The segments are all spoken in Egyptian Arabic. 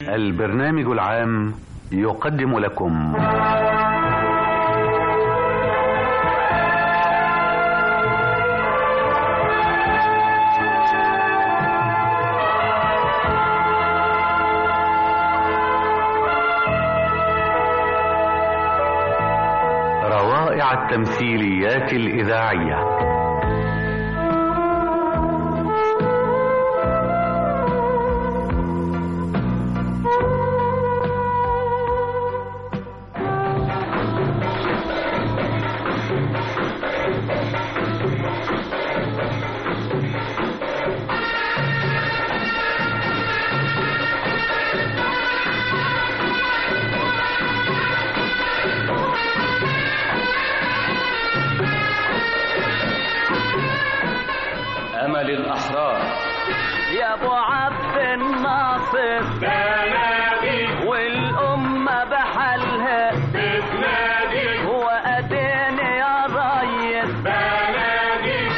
البرنامج العام يقدم لكم روائع التمثيليات الإذاعية أمل الأحرار يا ابو عبد الناصر بلدي والأمة بحالها بتنادي وأديني يا ريس بلدي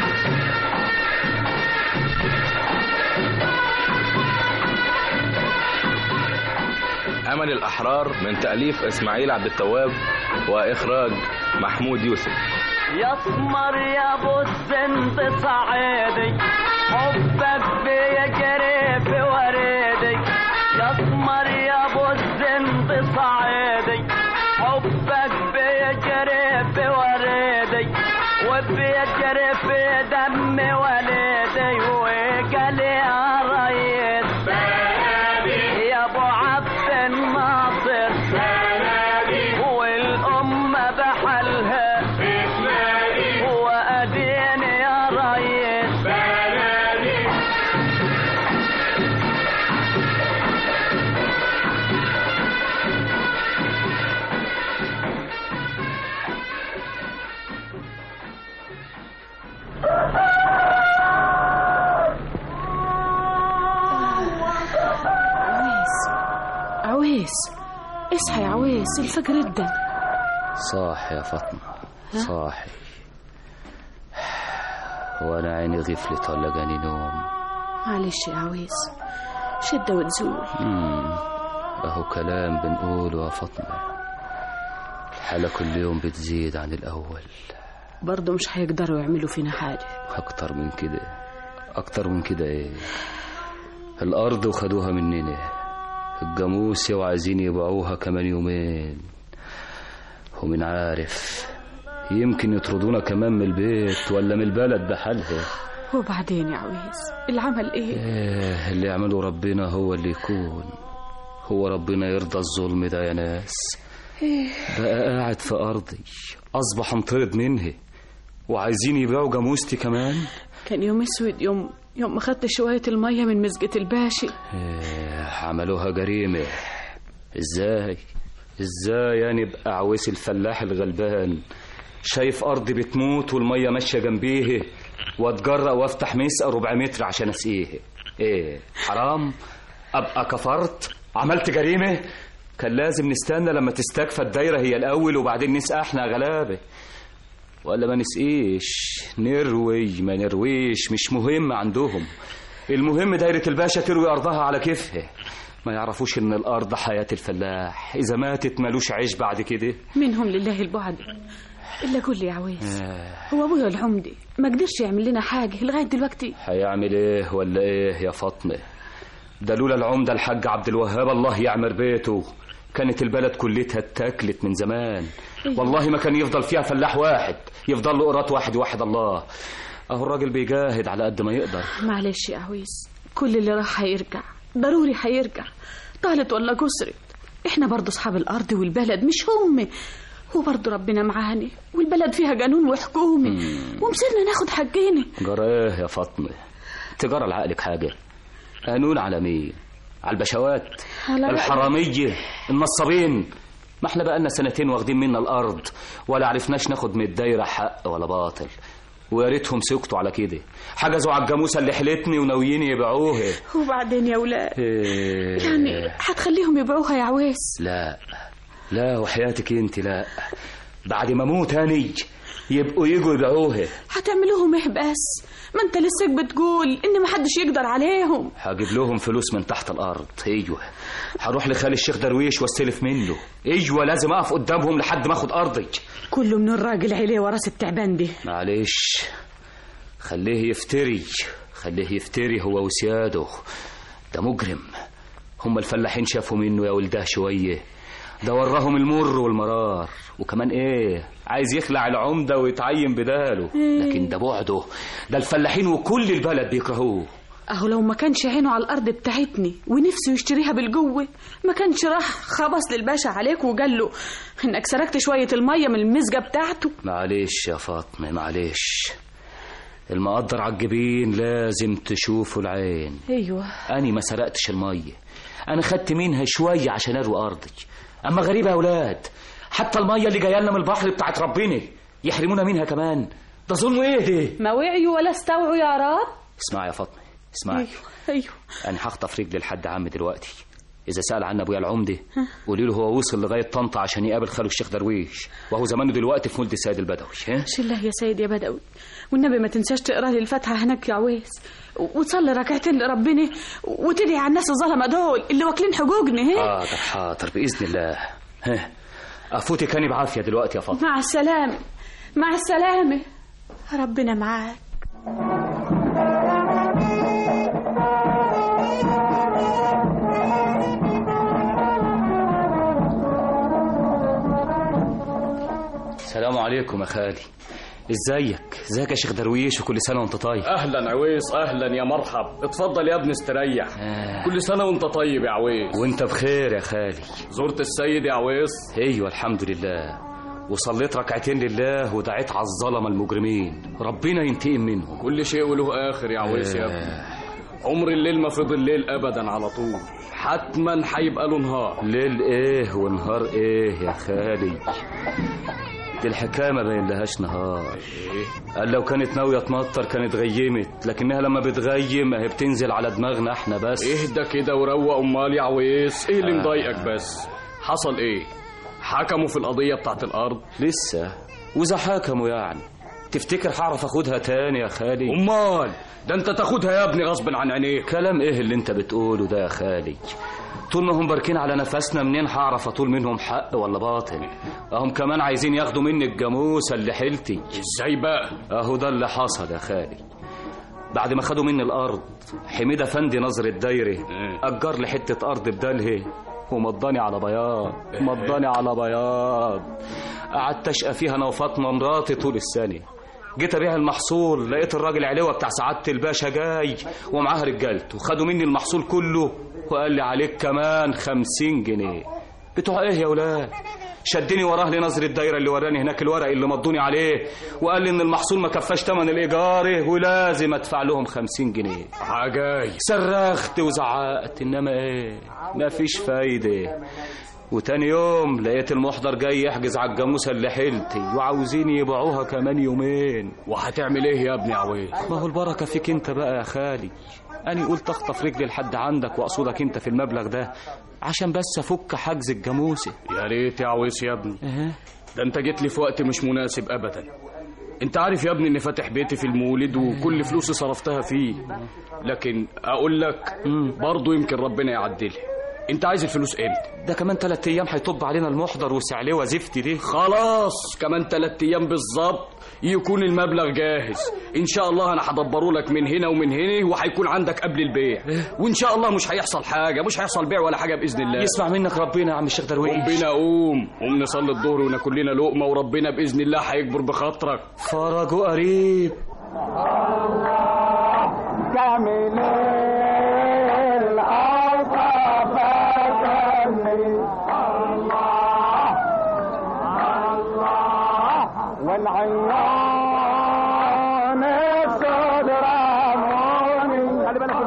أمل الأحرار من تأليف إسماعيل عبد التواب وإخراج محمود يوسف يسمر يا ابو الزند صعيدي حبك بيجري في وريدي يسمر يا ابو الزند صعيدي حبك بيجري في وريدي وبيجري في دم وليدي وقال يا ريس بلدي يا ابو عبد الناصر بلدي والأمة بحالها بتنادي وأديني يا ريس بلدي عويس عويس اصحى يا عويس الفجر ادى صاحي يا فاطمة صاحي وانا عيني غفلت ولا جاني نوم معلش يا عويس شدة وتزول مم. اهو كلام بنقوله يا فاطمة الحالة كل يوم بتزيد عن الأول برضه مش هيقدروا يعملوا فينا حاجة أكتر من كده أكتر من كده إيه الأرض وخدوها مننا الجاموسة وعايزين يبيعوها كمان يومين ومن عارف يمكن يطردونا كمان من البيت ولا من البلد بحالها وبعدين يا عويس العمل ايه إيه اللي يعمله ربنا هو اللي يكون هو ربنا يرضى الظلم ده يا ناس بقى قاعد في أرضي أصبح مطرد منها وعايزين يبيعوا جاموستي كمان كان يوم اسود يوم يوم ما خدت شوية المية من مسجة الباشي إيه عملوها جريمة ازاي ازاي يعني ابقى عويس الفلاح الغلبان شايف أرضي بتموت والمية ماشية جنبيه واتجرأ وافتح مسقى ربع متر عشان اسقيه ايه حرام ابقى كفرت عملت جريمة كان لازم نستنى لما تستكفى الدايرة هي الأول وبعدين نسقى احنا غلابة ولا ما نسقيش نروي ما نرويش مش مهم عندهم المهم دايرة الباشا تروي أرضها على كيفها ما يعرفوش إن الأرض حياة الفلاح إذا ماتت ملوش عيش بعد كده منهم لله البعد إلا قول لي يا عويس هو أبويا العمدي ما قدرش يعمل لنا حاجة لغاية دلوقتي هيعمل إيه ولا إيه يا فاطمة ده لولا العمدة الحاج عبد الوهاب الله يعمر بيته كانت البلد كلتها اتاكلت من زمان والله ما كان يفضل فيها فلاح واحد يفضل له قراط واحد واحد الله اهو الراجل بيجاهد على قد ما يقدر معلش يا عويس كل اللي راح هيرجع ضروري هيرجع طالت ولا قصرت احنا برضه اصحاب الارض والبلد مش هم وبرضه ربنا معانا والبلد فيها قانون وحكومة ومصيرنا ناخد حقنا جرى ايه يا فاطمة تجرى لعقلك حاجة قانون على مين على البشوات على رأيك. الحرامية النصابين ما احنا بقالنا سنتين واخدين منا الارض ولا عرفناش ناخد من الدايرة حق ولا باطل ويا ريتهم سكتوا على كده حجزوا على الجاموسة اللي حلتني وناويين يبيعوها وبعدين يا ولاد إيه. يعني هتخليهم يبيعوها يا عويس لا لا وحياتك انت لا بعد ما اموت هاني يبقوا يجوا يبيعوها هتعملوهم ايه بس ما انت لسه بتقول ان محدش يقدر عليهم هجيب لهم فلوس من تحت الارض ايوه هروح لخالي الشيخ درويش واستلف منه ايوه لازم اقف قدامهم لحد ما اخد ارضي كله من الراجل عليه وراس التعبان دي معلش خليه يفتري خليه يفتري هو وسياده ده مجرم هم الفلاحين شافوا منه يا ولده شوية ده وراهم المر والمرار وكمان ايه عايز يخلع العمدة ويتعين بداله لكن ده بعده ده الفلاحين وكل البلد بيكرهوه اهو لو ما كانش عينه على الارض بتاعتني ونفسه يشتريها بالجوه ما كانش راح خبص للباشا عليك وقال له انك سرقت شويه الميه من المزجه بتاعته معلش يا فاطمة معلش المقدر على الجبين لازم تشوفه العين ايوه أنا ما سرقتش المية أنا خدت منها شوية عشان أروي أرضي أما غريبة يا أولاد حتى المية اللي جاية لنا من البحر بتاعت ربنا يحرمونا منها كمان ده ظلم إيه ده ما وعيوا ولا استوعوا يا رب اسمعي يا فاطمة اسمعي ايوه ايوه أنا هخطف رجلي لحد عم دلوقتي إذا سأل عن أبويا العمدة قولي له هو وصل لغاية طنطا عشان يقابل خاله الشيخ درويش وهو زمانه دلوقتي في مولد السيد البدوي ها؟ الله يا سيد يا بدوي والنبي ما تنساش تقرا لي الفاتحه هناك يا عويس وتصلي ركعتين لربنا وتدعي على الناس الظلمه دول اللي واكلين حقوقنا ها حاضر حاضر بإذن الله ها أفوتك أنا بعافية دلوقتي يا فاطمة مع السلامه مع السلامه ربنا معاك السلام عليكم يا خالي ازيك ازيك يا شيخ درويش وكل سنه وانت طيب اهلا عويس اهلا يا مرحب اتفضل يا ابني استريح آه. كل سنه وانت طيب يا عويس وانت بخير يا خالي زرت السيد يا عويس ايوه الحمد لله وصليت ركعتين لله ودعيت على الظلمه المجرمين ربنا ينتقم منهم كل شيء وله اخر يا عويس يا ابني عمر الليل ما فضل ليل ابدا على طول حتما هيبقى له نهار ليل ايه ونهار ايه يا خالي دي الحكايه ما بين لهاش نهار قال لو كانت ناويه تمطر كانت غيمت لكنها لما بتغيم اهي بتنزل على دماغنا احنا بس اهدى كده وروق امال يا عويس ايه اللي مضايقك بس حصل ايه حكموا في القضيه بتاعت الارض لسه واذا حكموا يعني تفتكر هعرف اخدها تاني يا خالي امال ده انت تاخدها يا ابني غصب عن عينيك كلام ايه اللي انت بتقوله ده يا خالي طول ما هم باركين على نفسنا منين هعرف اطول منهم حق ولا باطل اهم كمان عايزين ياخدوا مني الجاموسه اللي حيلتي ازاي بقى اهو ده اللي حصل يا خالي بعد ما خدوا مني الارض حميد افندي نظر الدايره اجر لي حته ارض بداله ومضاني على بياض مضاني على بياض قعدت اشقى فيها انا وفاطمه مراتي طول السنه جيت ابيع المحصول لقيت الراجل علوه بتاع سعاده الباشا جاي ومعاه رجالته وخدوا مني المحصول كله وقال لي عليك كمان خمسين جنيه بتوع ايه يا ولاد شدني وراه لنظر الدايره اللي وراني هناك الورق اللي مضوني عليه وقال لي ان المحصول ما كفاش تمن الايجار ولازم ادفع لهم خمسين جنيه عجاي صرخت وزعقت انما ايه مفيش فايده وتاني يوم لقيت المحضر جاي يحجز على الجاموسه اللي حيلتي وعاوزين يبيعوها كمان يومين وهتعمل ايه يا ابني يا عويس ما هو البركه فيك انت بقى يا خالي أنا قلت أخطف رجلي لحد عندك وأقصدك أنت في المبلغ ده عشان بس أفك حجز الجاموسة يا ريت يا عويس يا ابني أه. ده انت جيت لي في وقت مش مناسب ابدا انت عارف يا ابني اني فاتح بيتي في المولد وكل فلوسي صرفتها فيه لكن اقول لك برضه يمكن ربنا يعدلها انت عايز الفلوس امتى ده كمان تلات أيام هيطب علينا المحضر وسعلوة زفتي دي خلاص كمان تلات ايام بالظبط يكون المبلغ جاهز ان شاء الله انا هدبره لك من هنا ومن هنا وهيكون عندك قبل البيع وان شاء الله مش هيحصل حاجه مش هيحصل بيع ولا حاجه باذن الله يسمع منك ربنا يا عم الشيخ درويش ربنا قوم قوم نصلي الظهر وناكل لنا لقمه وربنا باذن الله هيكبر بخاطرك فرجه قريب كامل الأوصاف كامل الله الله والعيان الصدر عموني خلي بالك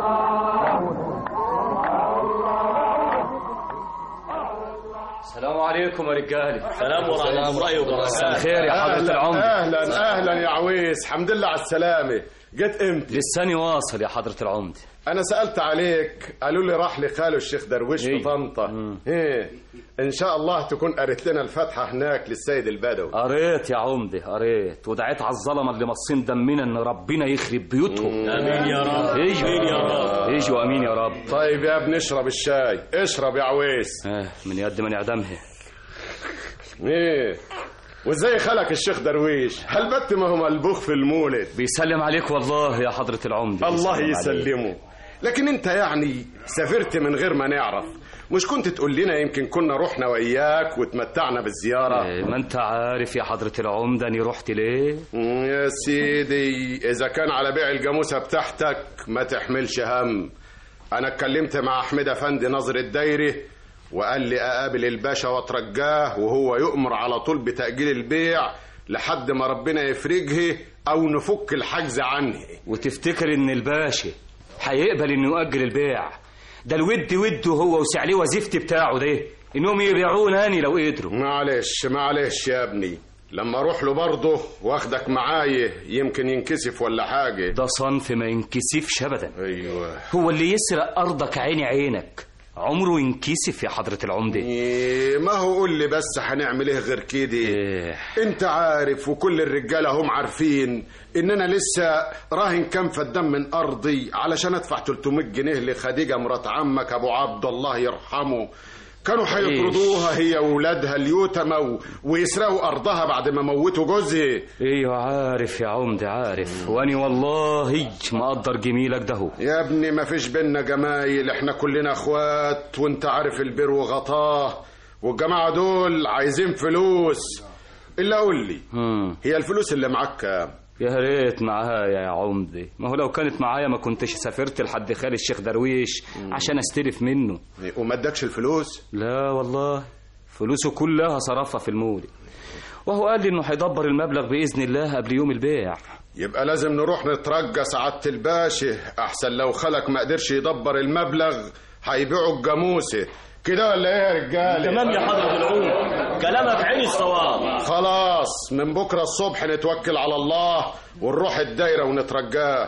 السلام عليكم يا رجالي سلام ورحمة الله مساء الخير يا حضرة العمر اهلا اهلا يا عويس حمد لله على السلامه جت امتى لساني واصل يا حضرة العمدة انا سالت عليك قالوا لي راح لخاله الشيخ درويش في إيه. طنطا ايه ان شاء الله تكون قريت لنا الفاتحه هناك للسيد البدوي قريت يا عمدة قريت ودعيت على الظلمة اللي مصين دمنا ان ربنا يخرب بيوتهم امين يا رب ايجوا امين يا رب ايجوا امين يا رب طيب يا ابني اشرب الشاي اشرب يا عويس آه من يد من يعدمها ايه وازاي خلق الشيخ درويش هل بت ما هو ملبوخ في المولد بيسلم عليك والله يا حضرة العمدة الله بيسلم عليك. يسلمه لكن انت يعني سافرت من غير ما نعرف مش كنت تقول لنا يمكن كنا رحنا وياك وتمتعنا بالزيارة إيه، ما انت عارف يا حضرة العمدة اني رحت ليه مم، يا سيدي إذا كان على بيع الجاموسة بتاعتك ما تحملش هم أنا اتكلمت مع أحمد أفندي ناظر الدايري وقال لي أقابل الباشا وأترجاه وهو يؤمر على طول بتأجيل البيع لحد ما ربنا يفرجه أو نفك الحجز عنه وتفتكر ان الباشا هيقبل انه يؤجل البيع ده الود وده هو وسعليه وزفت بتاعه ده انهم يبيعوناني لو قدروا معلش معلش يا ابني لما اروح له برضه واخدك معايا يمكن ينكسف ولا حاجه ده صنف ما ينكسفش ابدا ايوه هو اللي يسرق ارضك عيني عينك عمره ينكسف يا حضرة العمدة إيه، ما هو قول لي بس هنعمل ايه غير كده إيه. انت عارف وكل الرجاله هم عارفين ان انا لسه راهن كام فدان من ارضي علشان ادفع 300 جنيه لخديجه مرات عمك ابو عبد الله يرحمه كانوا هيطردوها هي واولادها اليتامى و- ويسرقوا ارضها بعد ما موتوا جوزها ايوه عارف يا عمدة عارف واني والله مقدر جميلك ده هو يا ابني ما فيش بينا جمايل احنا كلنا اخوات وانت عارف البر وغطاه والجماعه دول عايزين فلوس الا قول لي مم. هي الفلوس اللي معاك كام يا ريت معايا يا عمدة ما هو لو كانت معايا ما كنتش سافرت لحد خالي الشيخ درويش عشان استلف منه وما ادكش الفلوس لا والله فلوسه كلها صرفها في المولد وهو قال لي انه هيدبر المبلغ باذن الله قبل يوم البيع يبقى لازم نروح نترجى سعادة الباشا أحسن لو خلك ما قدرش يدبر المبلغ هيبيعوا الجاموسة كده ولا ايه يا رجاله تمام يا حضرة العمدة كلامك عين الصواب خلاص من بكرة الصبح نتوكل على الله ونروح الدايرة ونترجاه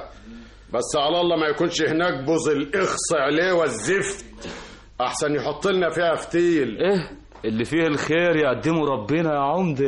بس على الله ما يكونش هناك بوز الإخص عليه والزفت أحسن يحط لنا فيها فتيل ايه اللي فيه الخير يقدمه ربنا يا عمدة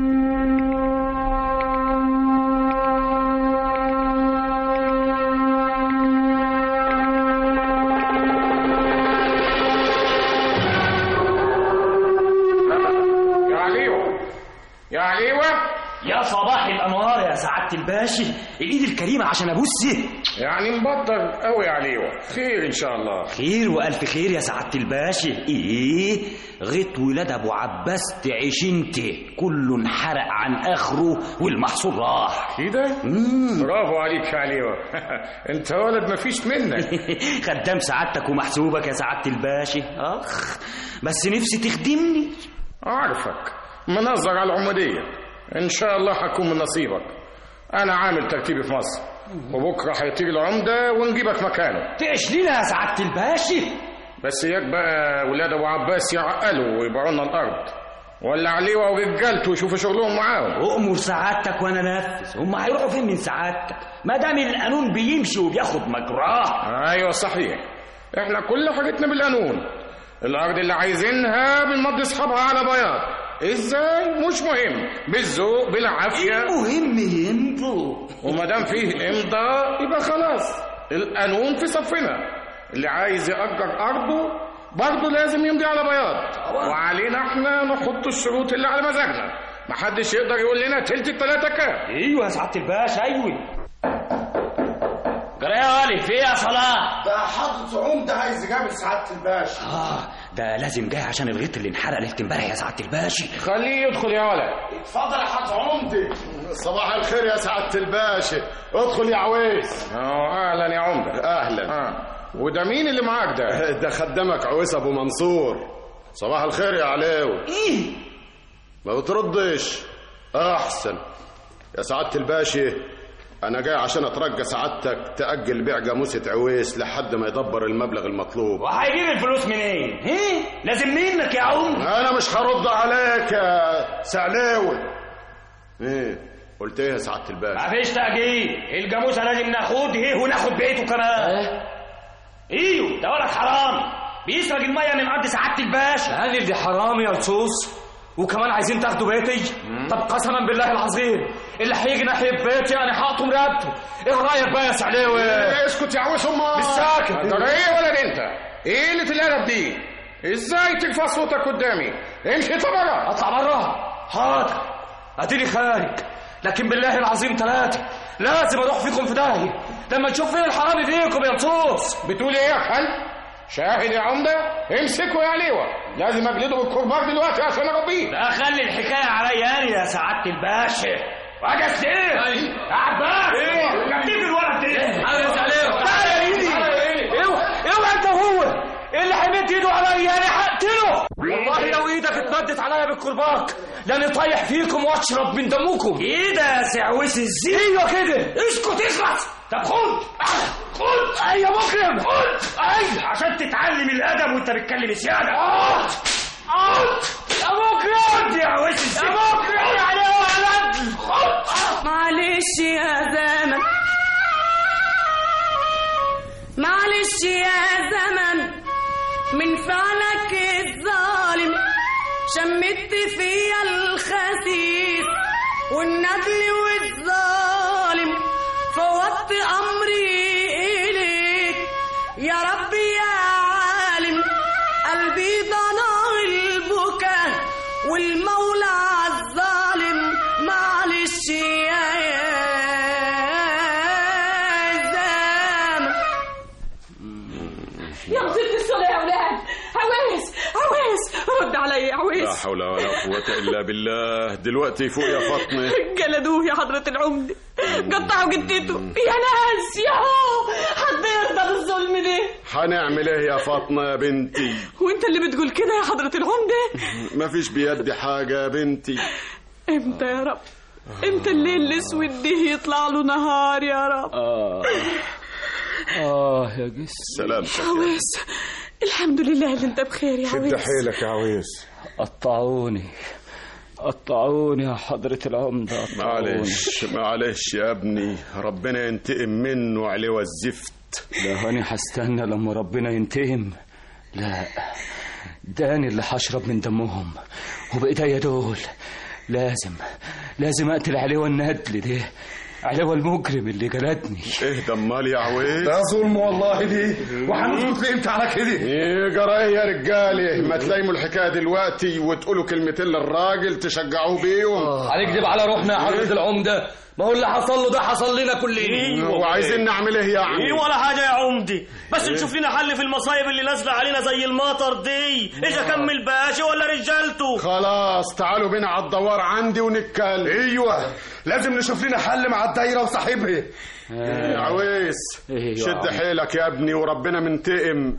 يا عليوة يا عليوة يا صباح الانوار يا سعاده الباشا الايد الكريمه عشان ابوسه يعني مبطل قوي يا عليوة خير ان شاء الله خير والف خير يا سعاده الباشا ايه غيط ولاد ابو عباس تعيش انت كله انحرق عن اخره والمحصول راح كده برافو عليك يا عليوة انت ولد مفيش منك خدام سعادتك ومحسوبك يا سعاده الباشا اخ بس نفسي تخدمني عارفك منظر على العمودية ان شاء الله هكون من نصيبك انا عامل ترتيبي في مصر وبكره هيطير العمده ونجيبك مكانه تعيش لنا يا سعاده الباشا بس اياك بقى ولاد ابو عباس يعقلوا ويبيعوا لنا الارض ولا عليوة ورجالته يشوفوا شغلهم معاهم أؤمر سعادتك وأنا نفذ هم هيروحوا فين من سعادتك ما دام القانون بيمشي وبياخد مجراه ايوه صحيح احنا كل حاجتنا بالقانون الارض اللي عايزينها بنمضي اصحابها على بياض ازاي مش مهم بالذوق بالعافيه المهم يمضوا وما دام فيه امضاء يبقى خلاص القانون في صفنا اللي عايز يأجر ارضه برضه لازم يمضي على بياض وعلينا احنا نحط الشروط اللي على مزاجنا محدش يقدر يقول لنا تلت التلاته كام ايوه يا سعاده الباشا ايوه جرى يا والي في إيه يا صلاح ده حضرة عمدة عايز يقابل سعادة الباشا اه ده لازم جاي عشان الغيط اللي انحرق ليله امبارح يا سعاده الباشا خليه يدخل يا ولد اتفضل يا حضرة عمدة صباح الخير يا سعادة الباشا ادخل يا عويس اه اهلا يا عمده أهلا اه وده مين اللي معاك ده ده خدامك عويس أبو منصور صباح الخير يا علاوي ايه ما بتردش أحسن يا سعادة الباشا أنا جاي عشان أترجى سعادتك تأجل بيع جاموسة عويس لحد ما يدبر المبلغ المطلوب وهيجيب الفلوس منين ايه لازم منك يا عم أنا مش هرد عليك يا سعلاوي إيه قلت ايه يا سعاده الباشا مفيش تأجيل الجاموسة لازم ناخده وناخد بيته كمان ايوه ده ولد حرام بيسرق المية من عند سعادة الباشا هذه دي حرام يا لصوص وكمان عايزين تاخدوا بيتي طب قسما بالله العظيم اللي هيجي ناحيه بيتي انا هقطم رقبته ايه رايك بقى يا سعلاوي اسكت يا عويس امك مش ساكت ده ايه ولا انت ايه اللي الادب دي ازاي ترفع صوتك قدامي امشي اطلع بره اطلع بره حاضر اديني خارج لكن بالله العظيم ثلاثه لازم اروح فيكم في داهيه لما تشوف فين الحرامي فيكم يا لصوص بتقول ايه يا خال شاهد يا عمده امسكه يا عليوه لازم اجلده بالكرباج دلوقتي عشان اربيه لا خلي الحكاية عليا انا يا سعادة الباشا واجس ايه يا عباس جيب الولد ده عايز عليه تعالى يا ايدي اوعى انت وهو اللي هيمد ايده عليا انا هقتله والله لو ايدك اتمدت عليا بالكرباج لاني طايح فيكم واشرب من دمكم ايه ده يا سعويس الزين ايوه كده اسكت اخلص طب خد خد اي يا مكرم خد اي عشان تتعلم الادب وانت بتكلم زياده اه اه يا مكرم يا وش الزين يا مكرم يعني هو على خد معلش يا زمن معلش يا زمن من فعلك الظالم شمت فيا الخسيس والندل والظالم فوضت امري اليك يا رب يا عالم قلبي ضناه البكا والمولى عالظالم معلش يا زمان يا مصيبة الصلاة يا ولاد عويس عويس رد عليا يا لا عويس حول ولا قوه الا بالله دلوقتي فوق يا فاطمه جلدوه يا حضرة العمدة قطعوا جدته يا ناس يا هو حد يرضى بالظلم ده هنعمل ايه يا فاطمه يا بنتي وانت اللي بتقول كده يا حضرة العمدة مفيش بيدي حاجه يا بنتي امتى يا رب امتى الليل الاسود ده يطلع له نهار يا رب اه اه يا جس سلامتك عويس الحمد لله اللي انت بخير يا شد عويس حيلك يا عويس قطعوني قطعوني يا حضرة العمدة قطعوني معلش معلش يا ابني ربنا ينتقم منه عليه والزفت لا أنا هستنى لما ربنا ينتقم لا داني اللي هشرب من دمهم وبإيديا دول لازم لازم أقتل عليه الندل ده عليه المجرم اللي جلدني اهدى امال يا عويس ده ظلم والله دي وهنسكت ليه امتى على كده ايه جرى ايه يا رجاله ما تلايموا الحكايه دلوقتي وتقولوا كلمتين للراجل تشجعوه بيهم هنكذب على روحنا يا حضرة العمدة ما هو اللي حصل له ده حصل لنا كلنا وعايزين نعمل ايه يعني ايه ولا حاجه يا عمدي بس نشوف لنا حل في المصايب اللي نازله علينا زي المطر دي اذا كان الباشا ولا رجالته خلاص تعالوا بينا على الدوار عندي ونتكلم ايوه لازم نشوف لنا حل مع الدايره وصاحبها يا عويس إيه يا شد عم. حيلك يا ابني وربنا منتقم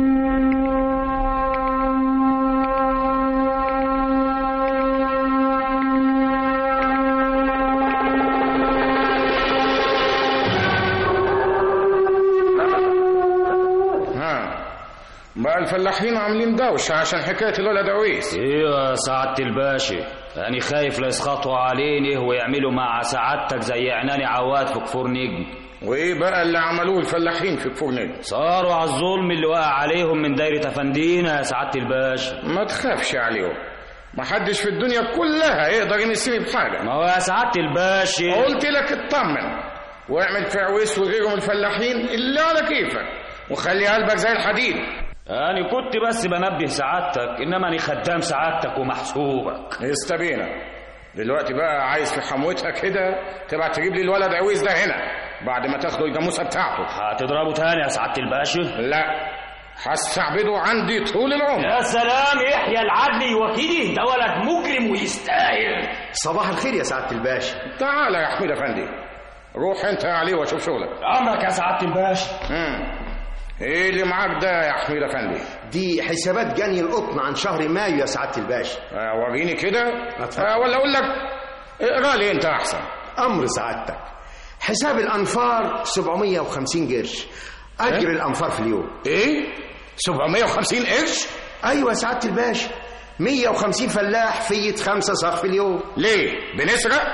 ها بقى الفلاحين عاملين دوشة عشان حكاية الولد عويس ايوه يا سعادة الباشا أنا خايف لا يسخطوا عليني ويعملوا مع سعادتك زي عناني عواد في كفور نجم وايه بقى اللي عملوه الفلاحين في كفور نجم صاروا على الظلم اللي وقع عليهم من دايرة أفندينا يا سعادة الباشا ما تخافش عليهم ما حدش في الدنيا كلها يقدر يمسني بحاجة ما هو يا سعادة الباشا قلت لك اطمن واعمل في عويس وغيرهم الفلاحين اللي على كيفك وخلي قلبك زي الحديد أنا كنت بس بنبه سعادتك إنما أنا خدام سعادتك ومحسوبك استبينا دلوقتي بقى عايز في حموتها كده تبعت تجيب لي الولد عويس ده هنا بعد ما تاخدوا الجاموسه بتاعته هتضربه تاني يا سعادة الباشا لا هستعبده عندي طول العمر يا سلام يحيى العدلي وكيدي ده ولد مجرم ويستاهل صباح الخير يا سعاده الباشا تعالى يا حميد افندي روح انت يا علي وشوف شغلك أمرك يا سعادة الباشا مم. ايه اللي معاك ده يا حميد افندي دي حسابات جني القطن عن شهر مايو يا سعاده الباشا آه، وريني كده اتفضل. آه، ولا اقول لك اقرا لي انت احسن امر سعادتك حساب الانفار 750 قرش اجر الانفار في اليوم ايه 750 قرش ايوه يا سعاده الباشا 150 فلاح فيت خمسة صاغ في اليوم ليه بنسرق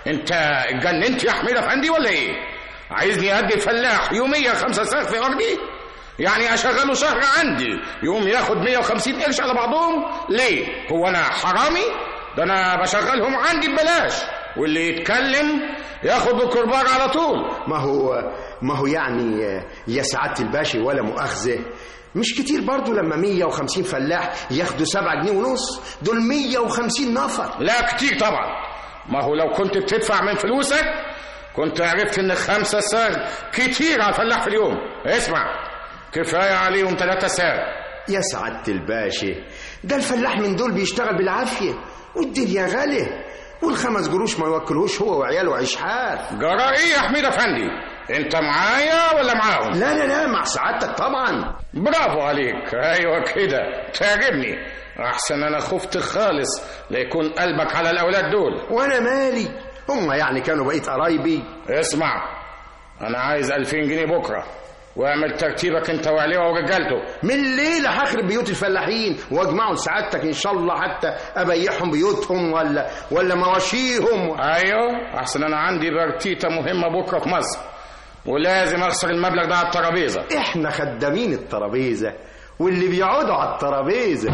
انت اتجننت يا حميد افندي ولا ايه عايزني ادي الفلاح يومية خمسة ساغ في ارضي يعني اشغله شهر عندي يقوم ياخد 150 قرش على بعضهم ليه هو انا حرامي ده انا بشغلهم عندي ببلاش واللي يتكلم ياخد بالكرباج على طول ما هو ما هو يعني يا سعادة الباشا ولا مؤاخذة مش كتير برضو لما 150 فلاح ياخدوا 7 جنيه ونص دول 150 نفر لا كتير طبعا ما هو لو كنت بتدفع من فلوسك كنت عرفت ان خمسة ساغ كتير على الفلاح في اليوم اسمع كفاية عليهم ثلاثة ساغ يا سعادة الباشا ده الفلاح من دول بيشتغل بالعافية والدنيا غالية والخمس قروش ما يوكلهوش هو وعياله عيش حاف جرى ايه يا حميد افندي انت معايا ولا معاهم لا لا لا مع سعادتك طبعا برافو عليك ايوه كده تعجبني احسن انا خفت خالص ليكون قلبك على الاولاد دول وانا مالي هم يعني كانوا بقيت قرايبي اسمع انا عايز 2000 جنيه بكره واعمل ترتيبك انت وعليوه ورجالته من الليله هخرب بيوت الفلاحين واجمعوا لسعادتك ان شاء الله حتى ابيعهم بيوتهم ولا ولا مواشيهم ايوه احسن انا عندي برتيته مهمه بكره في مصر ولازم اخسر المبلغ ده على الترابيزه احنا خدامين الترابيزه واللي بيقعدوا على الترابيزه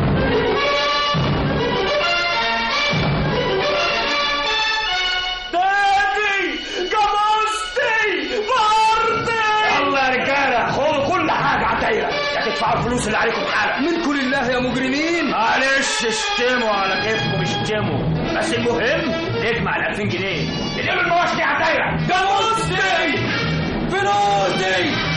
دادي جاموستي بارتي يلا يا رجاله خدوا كل حاجه على الدايره يا تدفعوا الفلوس اللي عليكم حالا منكم لله يا مجرمين معلش اشتموا على كيفكم اشتموا بس المهم نجمع ال 2000 جنيه نجيب المواشي دي على الدايره جاموستي فلوسي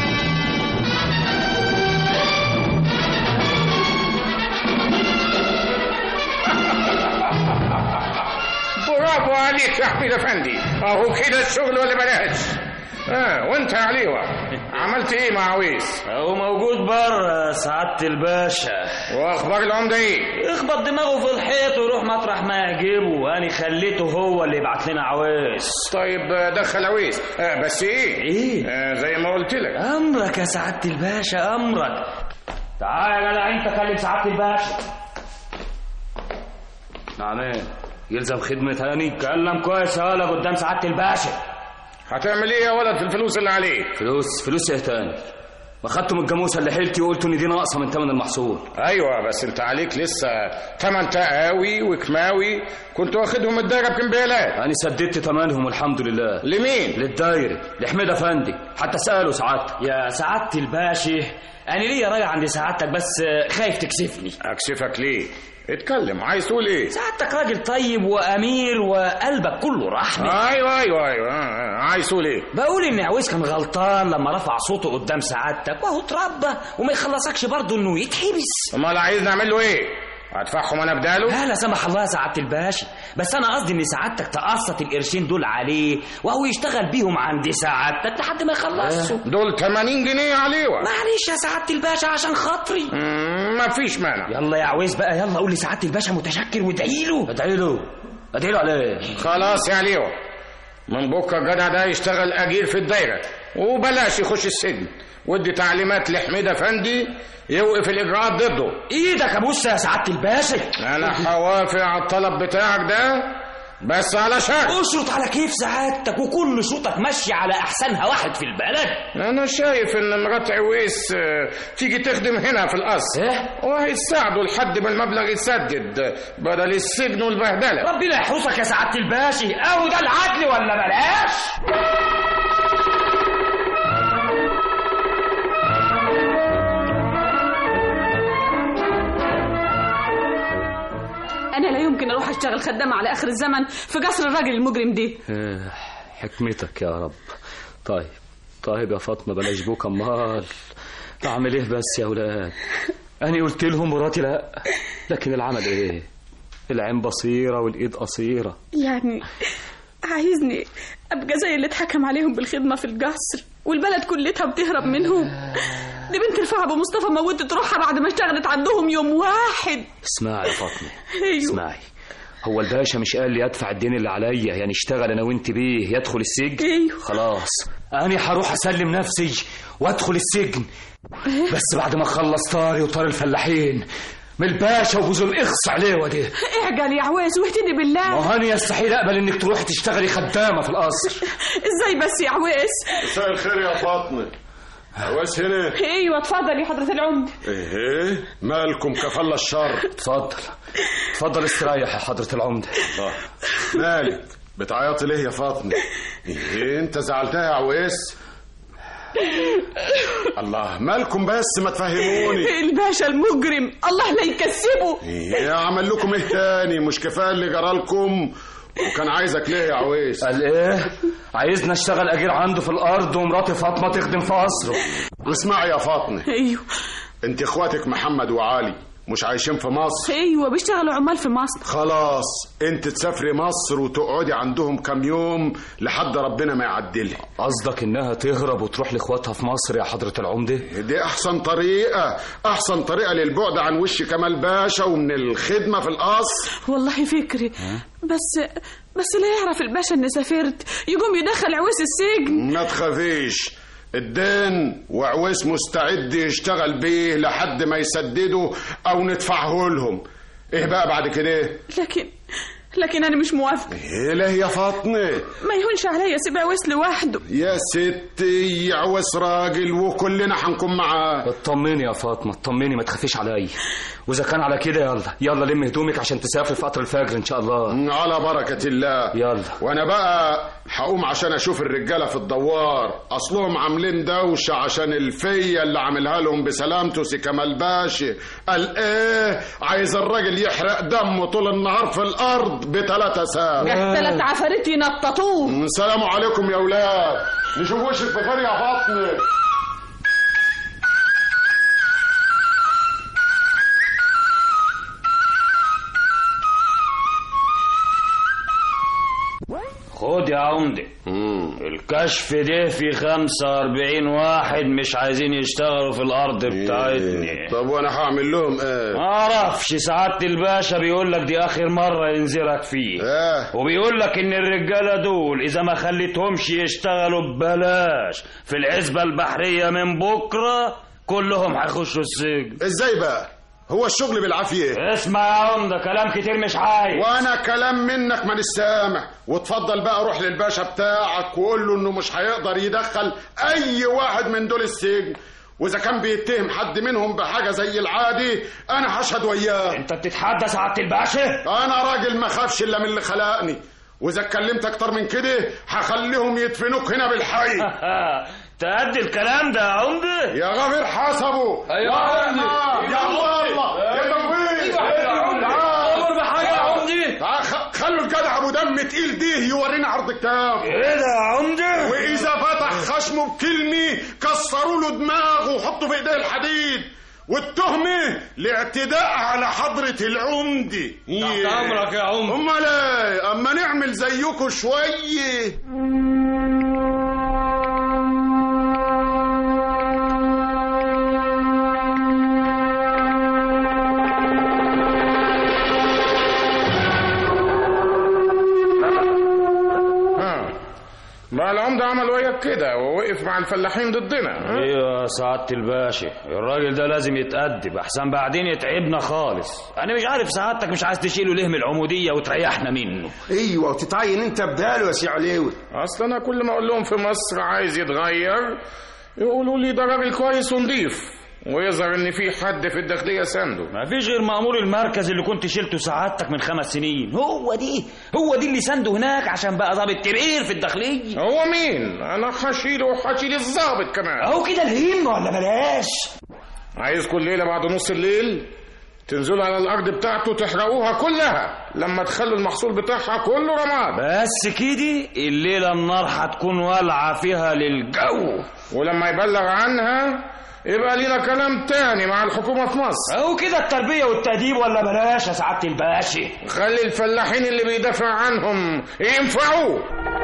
برافو عليك يا حميد افندي اهو كده الشغل ولا بلاش اه وانت يا عليوه عملت ايه مع عويس هو موجود بره سعادة الباشا واخبار العمده ايه اخبط دماغه في الحيط ويروح مطرح ما يعجبه انا خليته هو اللي يبعت لنا عويس طيب آه، دخل عويس آه بس ايه ايه آه زي ما قلت لك امرك يا سعادة الباشا امرك تعال يا جدع انت كلم سعاده الباشا نعم ايه يلزم خدمة هاني كلم كويس هلا قدام سعاده الباشا هتعمل ايه يا ولد في الفلوس اللي عليك فلوس فلوس ايه تاني ما خدتوا من الجاموسه اللي حيلتي وقلتوا ان دي ناقصه من ثمن المحصول ايوه بس انت عليك لسه تمن تقاوي وكماوي كنت واخدهم الدايره بكمبيالات انا سددت ثمنهم والحمد لله لمين للدايرة لحميد افندي حتى سالوا ساعات يا سعاده الباشا انا ليا راجع عند سعادتك بس خايف تكسفني اكسفك ليه اتكلم عايز تقول ايه سعادتك راجل طيب وامير وقلبك كله رحمه ايوه ايوه ايوه آه، آه، عايز تقول ايه بقول ان عويس كان غلطان لما رفع صوته قدام سعادتك وهو اتربى وما يخلصكش برضه انه يتحبس امال عايز نعمل له ايه هدفعهم انا بداله لا لا سمح الله يا سعاده الباشا بس انا قصدي ان سعادتك تقسط القرشين دول عليه وهو يشتغل بيهم عند سعادتك لحد ما يخلصوا دول 80 جنيه عليوه معلش يا سعاده الباشا عشان خاطري ما فيش مانع يلا يا عويس بقى يلا قول لسعاده الباشا متشكر وادعي له ادعي له ادعي له عليه خلاص يا عليوه من بكره الجدع ده يشتغل اجير في الدايره وبلاش يخش السجن ودي تعليمات لحميد افندي يوقف الاجراءات ضده ايدك ابوس يا سعاده الباشا انا هوافق على الطلب بتاعك ده بس على شرط اشرط على كيف سعادتك وكل شروطك ماشيه على احسنها واحد في البلد انا شايف ان مرات عويس آه، تيجي تخدم هنا في القصر ايه وهيساعدوا لحد ما المبلغ يتسدد آه، بدل السجن والبهدله ربنا يحفظك يا سعاده الباشا اهو ده العدل ولا بلاش انا لا يمكن اروح اشتغل خدامه على اخر الزمن في قصر الراجل المجرم دي إيه، حكمتك يا رب طيب طيب يا فاطمه بلاش بوك امال اعمل ايه بس يا اولاد انا قلت لهم مراتي لا لكن العمل ايه العين بصيره والايد قصيره يعني عايزني ابقى زي اللي اتحكم عليهم بالخدمه في القصر والبلد كلتها بتهرب منهم دي بنت رفاعة ابو مصطفى موتت روحها بعد ما اشتغلت عندهم يوم واحد اسمعي يا فاطمه ايوه اسمعي هو الباشا مش قال لي ادفع الدين اللي عليا يعني اشتغل انا وانت بيه يدخل السجن ايوه خلاص انا هروح اسلم نفسي وادخل السجن بس بعد ما اخلص طاري وطار الفلاحين من الباشا وجوز الاخص عليه ودي اعجل يا عويس واهتدي ما بالله هو انا يستحيل اقبل انك تروحي تشتغلي خدامه في القصر ازاي بس يا عويس مساء الخير يا فاطمه عواس هنا ايوه اتفضل يا حضرة العمدة ايه مالكم كفل الشر اتفضل اتفضل استريح يا حضرة العمدة الله مالك بتعيطي ليه يا فاطمه ايه انت زعلتها يا عويس الله مالكم بس ما تفهموني الباشا المجرم الله لا يكسبه ايه عمل لكم ايه تاني مش كفايه اللي جرالكم وكان عايزك ليه يا عويس قال ايه عايزنا اشتغل اجير عنده في الارض ومراتي فاطمه تخدم في قصره اسمعي يا فاطمه ايوه انت اخواتك محمد وعلي مش عايشين في مصر ايوه بيشتغلوا عمال في مصر خلاص انت تسافري مصر وتقعدي عندهم كام يوم لحد ربنا ما يعدلها قصدك انها تهرب وتروح لاخواتها في مصر يا حضرة العمدة دي احسن طريقه احسن طريقه للبعد عن وش كمال باشا ومن الخدمه في القصر والله فكري بس بس لا يعرف الباشا اني سافرت يقوم يدخل عويس السجن ما تخافيش الدين وعويس مستعد يشتغل بيه لحد ما يسددوا او ندفعه لهم ايه بقى بعد كده لكن لكن انا مش موافقه ايه له يا فاطمه ما يهونش عليا اسيب عويس لوحده يا ستي عويس راجل وكلنا هنكون معاه اطمني يا فاطمه اطمني ما تخافيش عليا واذا كان على كده يلا يلا لم هدومك عشان تسافري في قطر الفجر ان شاء الله على بركه الله يلا وانا بقى هقوم عشان اشوف الرجاله في الدوار اصلهم عاملين دوشه عشان الفيه اللي عاملها لهم بسلامته سي كمال باشا قال ايه عايز الراجل يحرق دمه طول النهار في الارض بثلاثة ساعة ثلاث عفاريت ينططوه السلام عليكم يا ولاد نشوف وشك بخير يا فاطمه خد يا عمدة الكشف ده في 45 واحد مش عايزين يشتغلوا في الأرض بتاعتنا طب وانا هعمل لهم ايه ما اعرفش سعادة الباشا بيقول لك دي آخر مرة ينزلك فيه ايه وبيقول لك إن الرجالة دول إذا ما خليتهمش يشتغلوا ببلاش في العزبة البحرية من بكرة كلهم هيخشوا السجن ازاي بقى هو الشغل بالعافيه اسمع يا عمدة كلام كتير مش عايز وانا كلام منك مانيش سامع وتفضل بقى روح للباشا بتاعك وقول له انه مش هيقدر يدخل اي واحد من دول السجن واذا كان بيتهم حد منهم بحاجه زي العادي انا هشهد وياه انت بتتحدى سعادة الباشا انا راجل ما خافش الا من اللي خلقني واذا اتكلمت اكتر من كده هخليهم يدفنوك هنا بالحي تأدي الكلام ده يا عمدة يا غفير حسبه أيوة يا الله يا الله يا توفيق أمر بحاجة يا عمدة تعال خ- خلوا الجدع ابو دم تقيل ده يورينا عرض كتاب ايه ده يا عمدة واذا فتح خشمه بكلمه كسروا له دماغه وحطوا في ايديه الحديد والتهمة لاعتداء على حضرة العمدة تحت أمرك يا عمدة امال ايه اما نعمل زيكم شوية ها بقى العمدة عمل وياك كده ووقف مع الفلاحين ضدنا ايوه يا سعادة الباشا الراجل ده لازم يتأدب احسن بعدين يتعبنا خالص انا مش عارف سعادتك مش عايز تشيله ليه من العمودية وتريحنا منه ايوه وتتعين انت بداله يا سي عليوي اصل انا كل ما اقول لهم في مصر عايز يتغير يقولوا لي ده راجل كويس ونضيف ويظهر ان في حد في الداخليه سانده ما فيش غير مأمور المركز اللي كنت شلته سعادتك من خمس سنين هو دي هو دي اللي سنده هناك عشان بقى ضابط كبير في الداخلية هو مين انا هشيله وهشيل الظابط كمان اهو كده الهمة ولا بلاش عايز كل ليله بعد نص الليل تنزلوا على الارض بتاعته تحرقوها كلها لما تخلوا المحصول بتاعها كله رماد بس كده الليلة النار هتكون والعة فيها للجو ولما يبلغ عنها يبقى لينا كلام تاني مع الحكومه في مصر اهو كده التربية والتأديب ولا بلاش يا سعادة الباشا خلي الفلاحين اللي بيدافع عنهم ينفعوه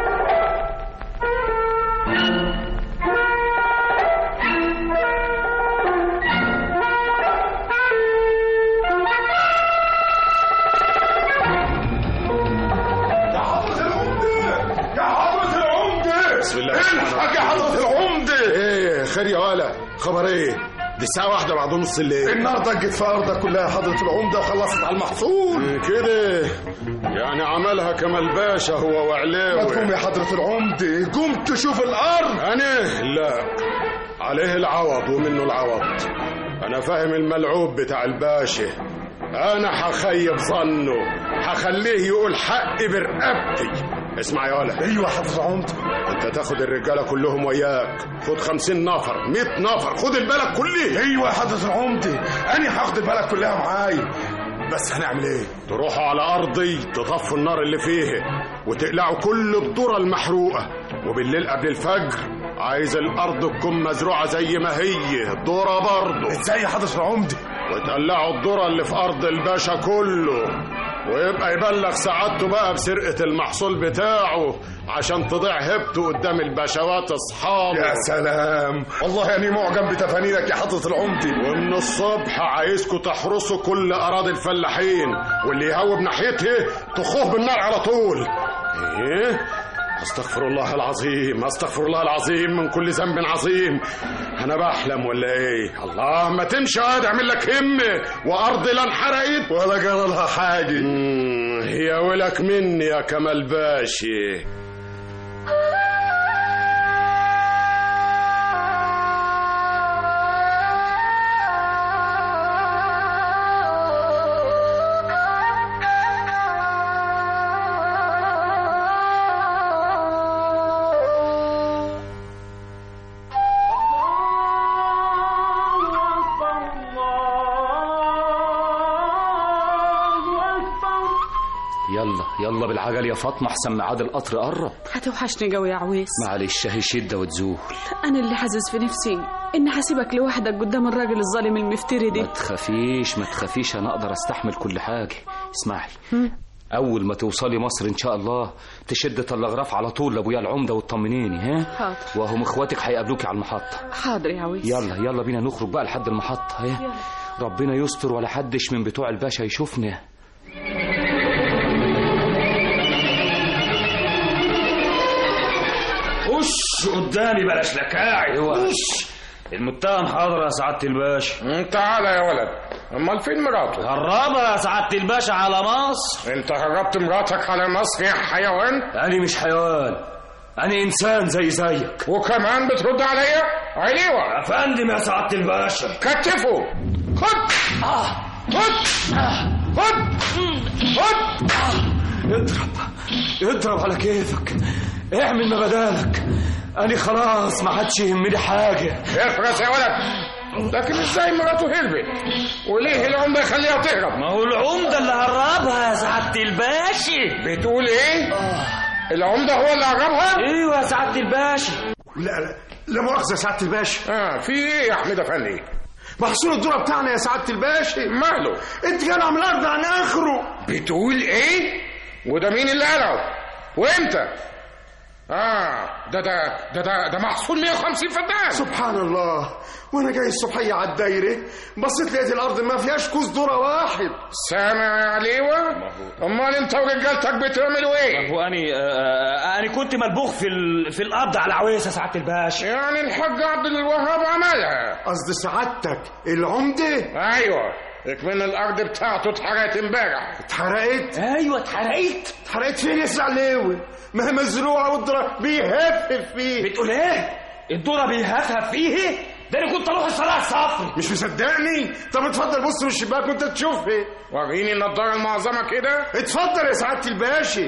يا حضرة العمدة يا حضرة العمدة بسم الله الحق يا حضرة العمدة ايه خير يا ولا خبر ايه دي الساعة واحدة بعد نص الليل النار ضجت في ارضك كلها يا حضره العمده وخلصت على المحصول كده يعني عملها كمال باشا هو ما وعلاوي تقوم يا حضره العمده قوم تشوف الارض أنا لا عليه العوض ومنه العوض أنا فاهم الملعوب بتاع الباشا أنا هخيب ظنه هخليه يقول حقي برقبتي اسمع يا ولد ايوه يا حضره العمده انت تاخد الرجاله كلهم وياك خد خمسين نفر مئة نفر خد البلد كلها ايوه يا حضره العمده انا هاخد البلد كلها معايا بس هنعمل ايه تروحوا على أرضي تطفوا النار اللي فيها وتقلعوا كل الذرة المحروقة وبالليل قبل الفجر عايز الأرض تكون مزروعة زي ما هي ذرة برضه ازاي يا حضره العمده وتقلعوا الذرة اللي في أرض الباشا كله ويبقى يبلغ سعادته بقى بسرقة المحصول بتاعه عشان تضيع هبته قدام البشوات أصحابه يا سلام والله اني معجب بتفانينك يا حضره العمده ومن الصبح عايزكم تحرسوا كل اراضي الفلاحين واللي يهوب ناحيته تخوه بالنار على طول ايه استغفر الله العظيم استغفر الله العظيم من كل ذنب عظيم انا بحلم ولا ايه الله ما تمشي عاد اعمل لك همه وارضي لا انحرقت ولا جرى لها حاجه مم، هي ولك مني يا كمال باشي يلا يلا بالعجل يا فاطمة احسن ميعاد القطر قرب هتوحشني قوي يا عويس معلش هي شدة وتزول انا اللي حاسس في نفسي اني هسيبك لوحدك قدام الراجل الظالم المفتري ما ده تخافيش ما تخافيش انا اقدر استحمل كل حاجة اسمعي اول ما توصلي مصر ان شاء الله تشد تلغراف على طول لابويا العمدة وتطمنيني ها حاضر وهم اخواتك هيقابلوكي على المحطة حاضر يا عويس يلا يلا بينا نخرج بقى لحد المحطة ها ربنا يستر ولا حدش من بتوع الباشا يشوفنا وش قدامي بلاش لكاعي وش المتهم حاضر يا سعادة الباشا تعالى يا ولد امال فين مراته هربها يا سعادة الباشا على مصر انت هربت مراتك على مصر يا حيوان أنا مش حيوان أنا إنسان زي زيك وكمان بترد عليا عليوة يا فندم يا سعادة الباشا كتفه خد خد خد خد اضرب اضرب على كيفك اعمل ما بدالك أنا خلاص ما عادش يهمني حاجة افرس يا ولد لكن ازاي مراته هربت وليه العمده يخليها تهرب ما هو العمدة اللي هربها يا سعادة الباشا بتقول ايه العمده هو اللي هربها ايوه يا سعادة الباشا لا لا لا مؤاخذه يا سعاده الباشا اه في ايه يا احمد افندي محصول الذره بتاعنا يا سعاده الباشا ماله اتجنى من الارض عن اخره بتقول ايه وده مين اللي قاله وامتى اه ده ده ده ده, ده محصول 150 فدان سبحان الله وانا جاي الصبحيه على الدايره بصيت لقيت الارض ما فيهاش كوز ذره واحد سامع يا عليوة امال انت ورجالتك بتعملوا ايه هو أنا آه، أنا كنت ملبوخ في ال... في القبض على عويس يا سعادة الباشا يعني الحاج عبد الوهاب عملها قصد سعادتك العمده ايوه اكمن الارض بتاعته اتحرقت امبارح اتحرقت ايوه اتحرقت اتحرقت فين يا سعلاوي ما هي مزروعه والذره بيهفف فيه بتقول ايه الدورة بيهفهف فيه ده انا كنت اروح الصلاه الصفر مش مصدقني طب اتفضل بص من الشباك وانت تشوف ايه وريني النضاره المعظمه كده اتفضل يا سعاده الباشا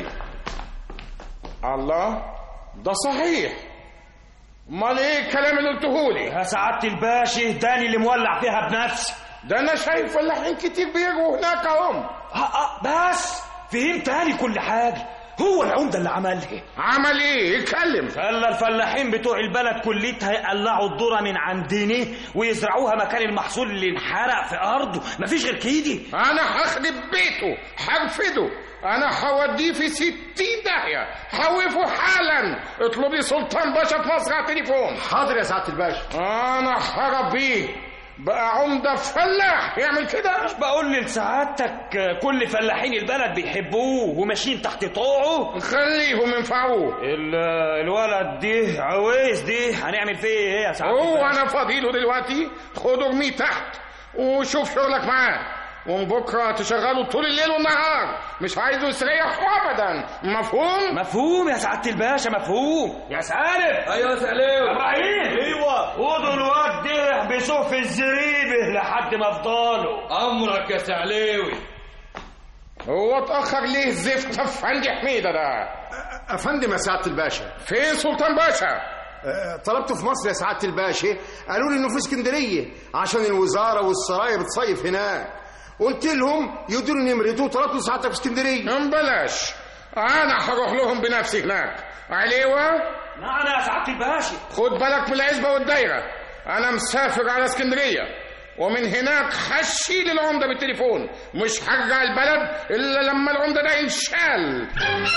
الله ده صحيح امال ايه الكلام اللي قلتهولي يا سعادة الباشا داني اللي مولع فيها بنفسي ده انا شايف فلاحين كتير بيجوا هناك اهم آه، آه، بس فهمت تاني كل حاجة هو العمدة اللي عملها عمل ايه اتكلم خلى الفلاحين بتوع البلد كليتها يقلعوا الذرة من عندنا ويزرعوها مكان المحصول اللي انحرق في أرضه مفيش غير كده انا هخرب بيته هرفده انا هوديه في ستين داهية خوفه حالا اطلبي سلطان باشا في مصر على التليفون حاضر يا سعاده الباشا انا هربيه بقى عمدة فلاح يعمل كده مش بقول لسعادتك كل فلاحين البلد بيحبوه وماشيين تحت طوعه خليهم ينفعوه ال- الولد دي عويس دي هنعمل فيه ايه يا سعادة هو الباشا؟ انا فاضيله دلوقتي خده ارميه تحت وشوف شغلك معاه ومن بكره تشغله طول الليل والنهار مش عايزه يستريح ابدا مفهوم مفهوم يا سعادة الباشا مفهوم يا سالم ايوه يا سعليوي ابراهيم ايوه خدوا الواد ده بيسوق في الزريبه لحد ما افضله امرك يا سعليوي هو اتاخر ليه زفت افندي حميده ده افندم يا سعاده الباشا فين سلطان باشا أه، طلبته في مصر يا سعاده الباشا قالوا لي انه في اسكندريه عشان الوزاره والسرايا بتصيف هناك قلت لهم يدوا لي نمرته وطلبته سعادتك في اسكندريه بلاش انا هروح لهم بنفسي هناك عليوه نعم يا سعادة الباشا خد بالك من العزبه والدايره انا مسافر على اسكندريه ومن هناك هشي للعمده بالتليفون مش هرجع البلد الا لما العمده ده ينشال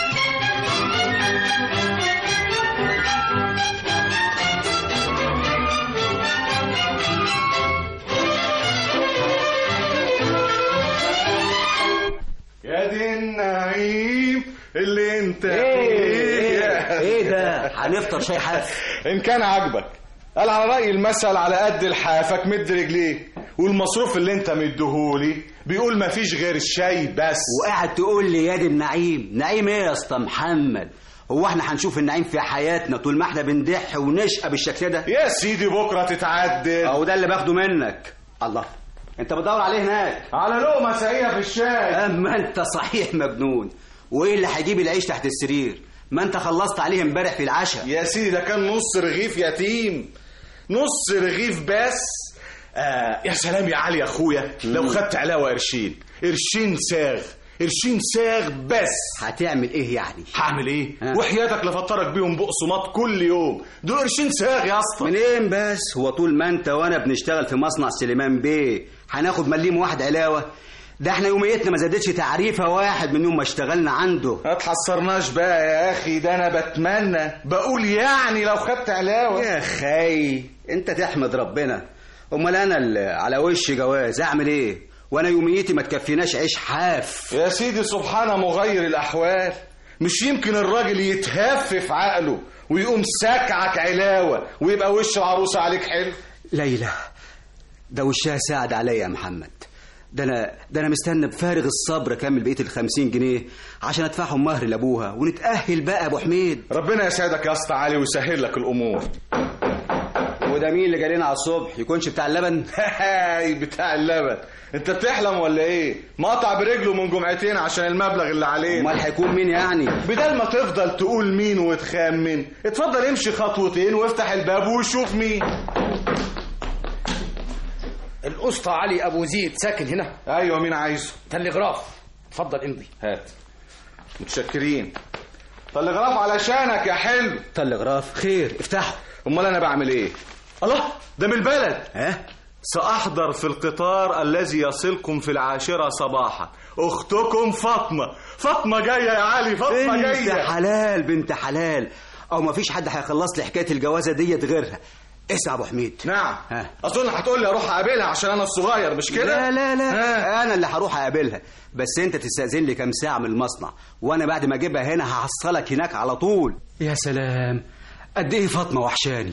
يا دي النعيم اللي انت ايه ايه ده هنفطر شاي حاف ان كان عاجبك قال على رأي المثل على قد لحافك مد رجليك والمصروف اللي انت مديهولي بيقول مفيش غير الشاي بس وقاعد تقول لي يا دي النعيم نعيم ايه يا اسطى محمد هو احنا هنشوف النعيم في حياتنا طول ما احنا بندح ونشقى بالشكل ده يا سيدي بكره تتعدل اهو ده اللي باخده منك الله انت بتدور عليه هناك على لقمه ساقيه في الشاي اما انت صحيح مجنون وايه اللي هيجيب العيش تحت السرير ما انت خلصت عليه امبارح في العشاء يا سيدي ده كان نص رغيف يتيم نص رغيف بس آه يا سلام يا علي يا اخويا لو خدت علاوه قرشين قرشين ساغ قرشين ساغ بس هتعمل ايه يعني هعمل ايه ها. وحياتك لفطرك بيهم بقسماط كل يوم دول قرشين ساغ يا اسطى منين بس هو طول ما انت وانا بنشتغل في مصنع سليمان بيه هناخد مليم واحد علاوه ده احنا يوميتنا ما زادتش تعريفه واحد من يوم ما اشتغلنا عنده ما تحصرناش بقى يا اخي ده انا بتمنى بقول يعني لو خدت علاوه يا خي انت تحمد ربنا امال انا اللي على وش جواز اعمل ايه وانا يوميتي ما تكفيناش عيش حاف يا سيدي سبحان مغير الاحوال مش يمكن الراجل يتهف في عقله ويقوم ساكعك علاوه ويبقى وش العروسه عليك حلو ليلى ده وشها ساعد عليا يا محمد ده انا ده انا مستني بفارغ الصبر اكمل بقيه ال 50 جنيه عشان ادفعهم مهر لابوها ونتاهل بقى يا ابو حميد ربنا يسعدك يا اسطى علي ويسهل لك الامور وده مين اللي جالنا على الصبح يكونش بتاع اللبن هاي بتاع اللبن انت بتحلم ولا ايه مقطع برجله من جمعتين عشان المبلغ اللي عليه امال هيكون مين يعني بدل ما تفضل تقول مين وتخمن اتفضل امشي خطوتين وافتح الباب وشوف مين الاسطى علي ابو زيد ساكن هنا ايوه مين عايزه تلغراف اتفضل امضي هات متشكرين تلغراف علشانك يا حلو تلغراف خير افتحه امال انا بعمل ايه الله ده من البلد ها سأحضر في القطار الذي يصلكم في العاشرة صباحا أختكم فاطمة فاطمة جاية يا علي فاطمة بنت جاية حلال بنت حلال او ما فيش حد هيخلص لي حكايه الجوازه ديت غيرها اسمع يا ابو حميد نعم ها. أظن هتقول لي أروح أقابلها عشان أنا الصغير مش كده لا لا لا ها. انا اللي هروح اقابلها بس انت تستاذن لي كام ساعه من المصنع وانا بعد ما اجيبها هنا هحصلك هناك على طول يا سلام قد ايه فاطمه وحشاني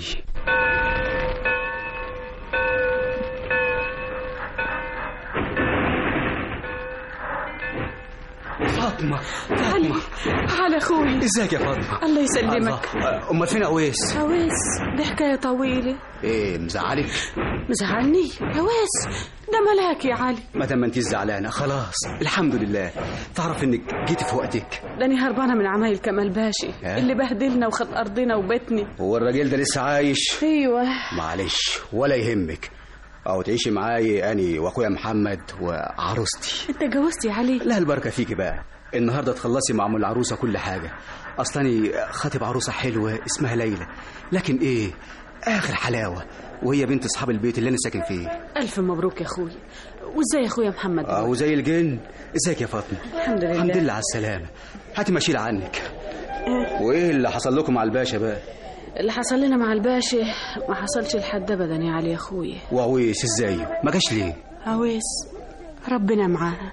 فاطمه علي على اخوي ازيك يا فاطمه الله يسلمك الله. امال فين اويس هواس دي حكايه طويله ايه مزعلك مزعلني هواس ده ملاك يا علي ما دام ما انت زعلانه خلاص الحمد لله تعرف انك جيتي في وقتك داني هربانه من عمايل كمال باشي ها؟ اللي بهدلنا وخد ارضنا وبيتنا هو الراجل ده لسه عايش ايوه معلش ولا يهمك او تعيشي معايا اني واخويا محمد وعروستي انت جوزت يا علي لا البركه فيكي بقى النهارده تخلصي مع ام العروسه كل حاجه اصلاني خاطب عروسه حلوه اسمها ليلى لكن ايه اخر حلاوه وهي بنت اصحاب البيت اللي انا ساكن فيه الف مبروك يا اخوي وازاي يا اخويا محمد اه وزي الجن ازيك يا فاطمه الحمد لله الحمد لله على السلامه هاتي ما اشيل عنك وايه اللي حصل لكم على الباشا بقى اللي حصل لنا مع الباشا ما حصلش لحد ابدا يا علي يا اخويا وعويس ازاي ما جاش ليه عويس ربنا معاه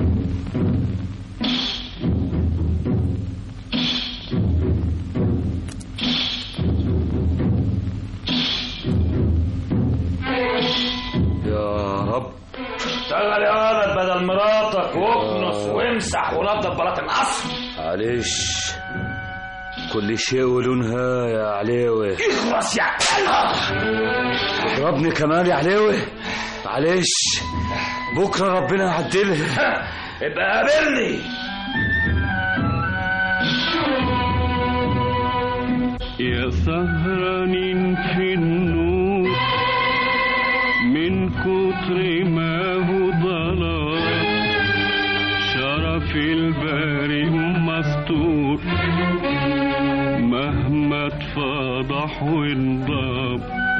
يا رب اشتغل يا ولد بدل مراتك واكنس وامسح ونضف بلاط القصر معلش كل شيء وله نهاية يا عليوي اخلص يا عيال تضربني كمان يا عليوي معلش بكرة ربنا يعدلها ابقى قابلني يا سهرانين في النور من كتر ما هو ضلال شرف الباري مستور مهما اتفضح وانضاب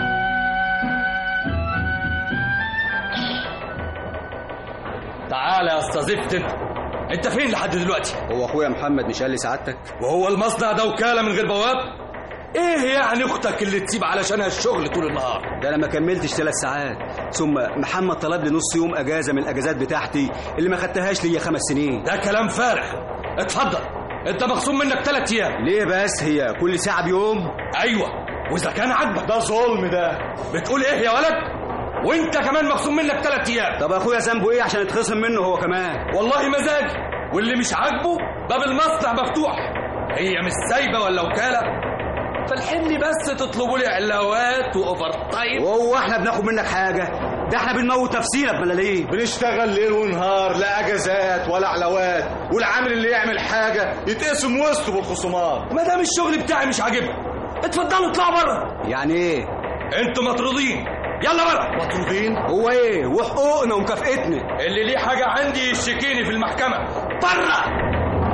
تعالى يا اسطى زفت انت انت فين لحد دلوقتي هو اخويا محمد مش قال لي سعادتك وهو المصنع ده وكاله من غير بواب ايه يعني اختك اللي تسيب علشانها الشغل طول النهار ده انا ما كملتش ثلاث ساعات ثم محمد طلب لي نص يوم اجازه من الاجازات بتاعتي اللي ما خدتهاش ليا خمس سنين ده كلام فارغ اتفضل انت مخصوم منك ثلاث ايام ليه بس هي كل ساعه بيوم ايوه واذا كان عاجبك ده ظلم ده بتقول ايه يا ولد وانت كمان مخصوم منك ثلاث ايام طب اخويا ذنبه ايه عشان يتخصم منه هو كمان والله مزاجي واللي مش عاجبه باب المصنع مفتوح هي مش سايبه ولا وكاله فالحملي بس تطلبوا لي علاوات واوفر تايم وهو احنا بناخد منك حاجه ده احنا بنموت نفسينا بملاليم بنشتغل ليل ونهار لا اجازات ولا علاوات والعامل اللي يعمل حاجه يتقسم وسطه بالخصومات ما دام الشغل بتاعي مش عاجبك اتفضلوا اطلعوا بره يعني ايه انتوا مطرودين يلا بره مطرودين هو ايه وحقوقنا ومكافئتنا اللي ليه حاجه عندي يشتكيني في المحكمه بره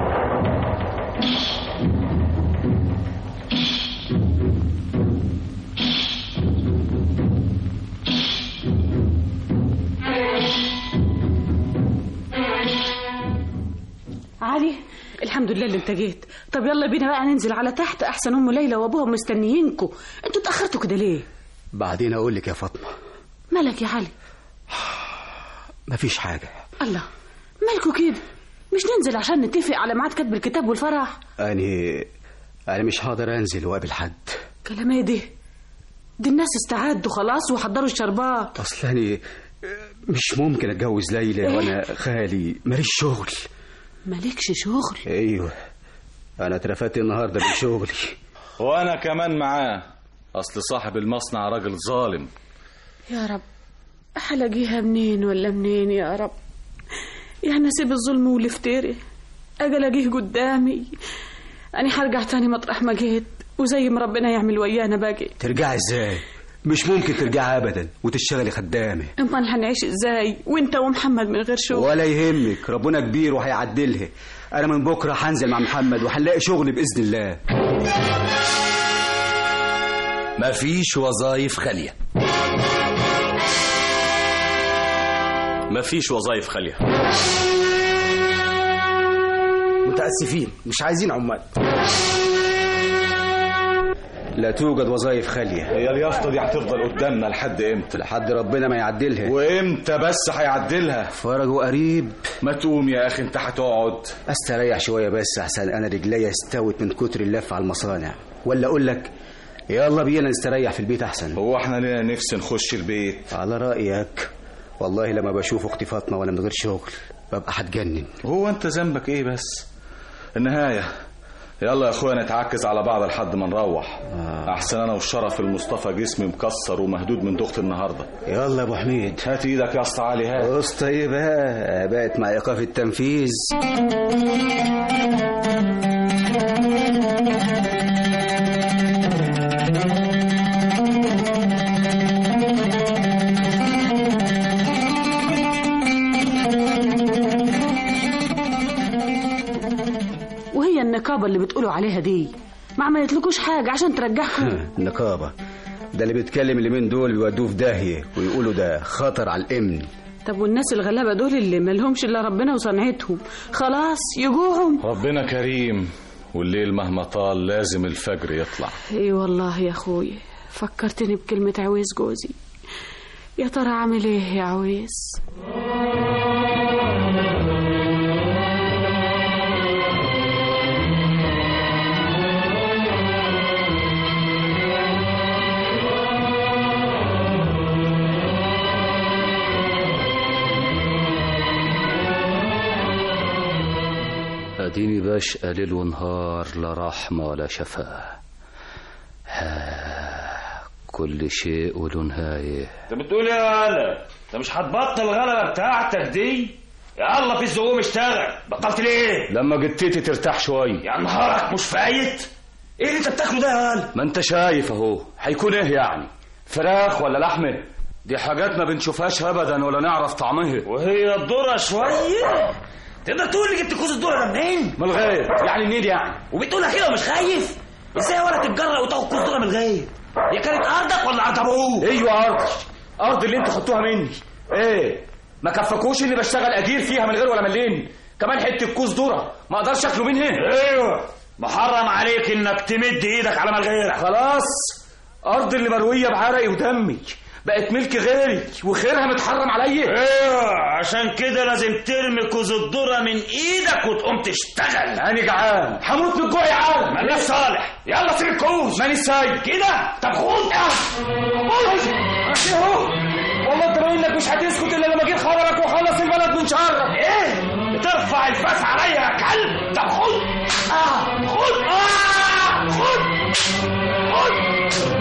علي الحمد لله اللي انت جيت طب يلا بينا بقى ننزل على تحت احسن ام ليلى وابوها مستنيينكوا انتوا اتاخرتوا كده ليه بعدين اقول لك يا فاطمه مالك يا علي مفيش حاجه الله مالكوا كده مش ننزل عشان نتفق على ميعاد كتب الكتاب والفرح اني انا مش هقدر انزل واقابل حد كلام ايه ده دي الناس استعدوا خلاص وحضروا الشربات اصل اني مش ممكن اتجوز ليلى إيه؟ وانا خالي ماليش شغل مالكش شغل ايوه انا اترفدت النهارده من شغلي وانا كمان معاه اصل صاحب المصنع راجل ظالم يا رب هلاقيها منين ولا منين يا رب يعني اسيب الظلم والافتراء اجي الاقيه قدامي انا هرجع تاني مطرح ما جيت وزي ما ربنا يعمل ويانا باقي ترجعي ازاي مش ممكن ترجعي ابدا وتشتغلي خدامه امال هنعيش ازاي وانت ومحمد من غير شغل ولا يهمك ربنا كبير وهيعدلها انا من بكره هنزل مع محمد وهنلاقي شغل باذن الله مفيش وظايف خالية مفيش وظايف خالية متاسفين مش عايزين عمال لا توجد وظايف خاليه هي اليافطه دي هتفضل قدامنا لحد امتى لحد ربنا ما يعدلها وامتى بس هيعدلها فرجه قريب ما تقوم يا اخي انت هتقعد استريح شويه بس احسن انا رجليا استوت من كتر اللف على المصانع ولا اقول لك يلا بينا نستريح في البيت احسن هو احنا لينا نفس نخش البيت على رايك والله لما بشوف اختي فاطمه وانا من غير شغل ببقى هتجنن هو انت ذنبك ايه بس النهايه يلا يا اخويا نتعكز على بعض لحد ما نروح آه. احسن انا والشرف المصطفى جسمي مكسر ومهدود من ضغط النهارده يلا يا ابو حميد هات ايدك يا اسطى علي هات اسطى ايه بقى بقت مع ايقاف التنفيذ وهي النقابه اللي بتقولوا عليها دي ما عملتلكوش حاجه عشان ترجعكم نقابه ده اللي بيتكلم اليومين دول بيودوه في داهيه ويقولوا ده خطر على الامن طب والناس الغلابه دول اللي مالهمش الا ربنا وصنعتهم خلاص يجوهم ربنا كريم والليل مهما طال لازم الفجر يطلع اي والله يا اخوي فكرتني بكلمة عويس جوزي يا ترى عامل ايه يا عويس اديني بشقى ليل ونهار لا رحمة ولا شفاء ها، كل شيء وله نهاية انت بتقول ايه يا ولا انت مش هتبطل الغلبه بتاعتك دي يلا في الزقوم اشتغل بطلت ليه لما جتتي ترتاح شوية يا نهارك مش فايت ايه اللي انت بتاكله ده يا ولا ما انت شايف اهو هيكون ايه يعني فراخ ولا لحمة دي حاجات ما بنشوفهاش ابدا ولا نعرف طعمها وهي الذره شويه تقدر تقول لي جبت كوز الذره ده منين من الغير يعني منين يعني وبتقولها كده ومش خايف ازاي ولا تتجرأ وتاخد كوز ذره من الغير هي كانت ارضك ولا ارض ابوك ايوه ارض ارض اللي انت خدتوها مني ايه ما كفكوش اني بشتغل اجير فيها من غير ولا مليم كمان حته كوز ذره ما اقدرش اكله منها ايوه محرم عليك انك تمد ايدك على مال غيرك خلاص ارض اللي مرويه بعرقي ودمي بقت ملك غيري وخيرها متحرم عليا ايوه عشان كده لازم ترمي كوز الذره من ايدك وتقوم تشتغل انا جعان هموت من الجوع يا عالم ماليش صالح يلا سيب الكوز ماني سايب كده طب خد ماشي اهو والله انت باين انك مش هتسكت الا لما اجيب خبرك واخلص البلد من شرك ايه بترفع الفاس عليا يا كلب طب خد اه خد اه خد خد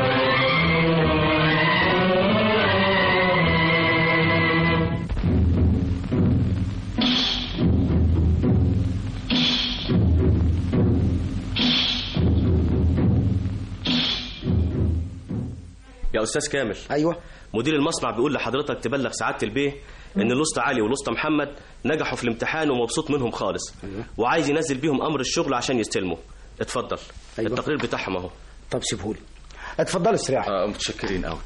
يا استاذ كامل ايوه مدير المصنع بيقول لحضرتك تبلغ سعاده البيه ان الاسطى علي والاسطى محمد نجحوا في الامتحان ومبسوط منهم خالص وعايز ينزل بيهم امر الشغل عشان يستلموا اتفضل أيوة. التقرير بتاعهم اهو طب سيبهولي اتفضلوا استريحوا اه متشكرين قوي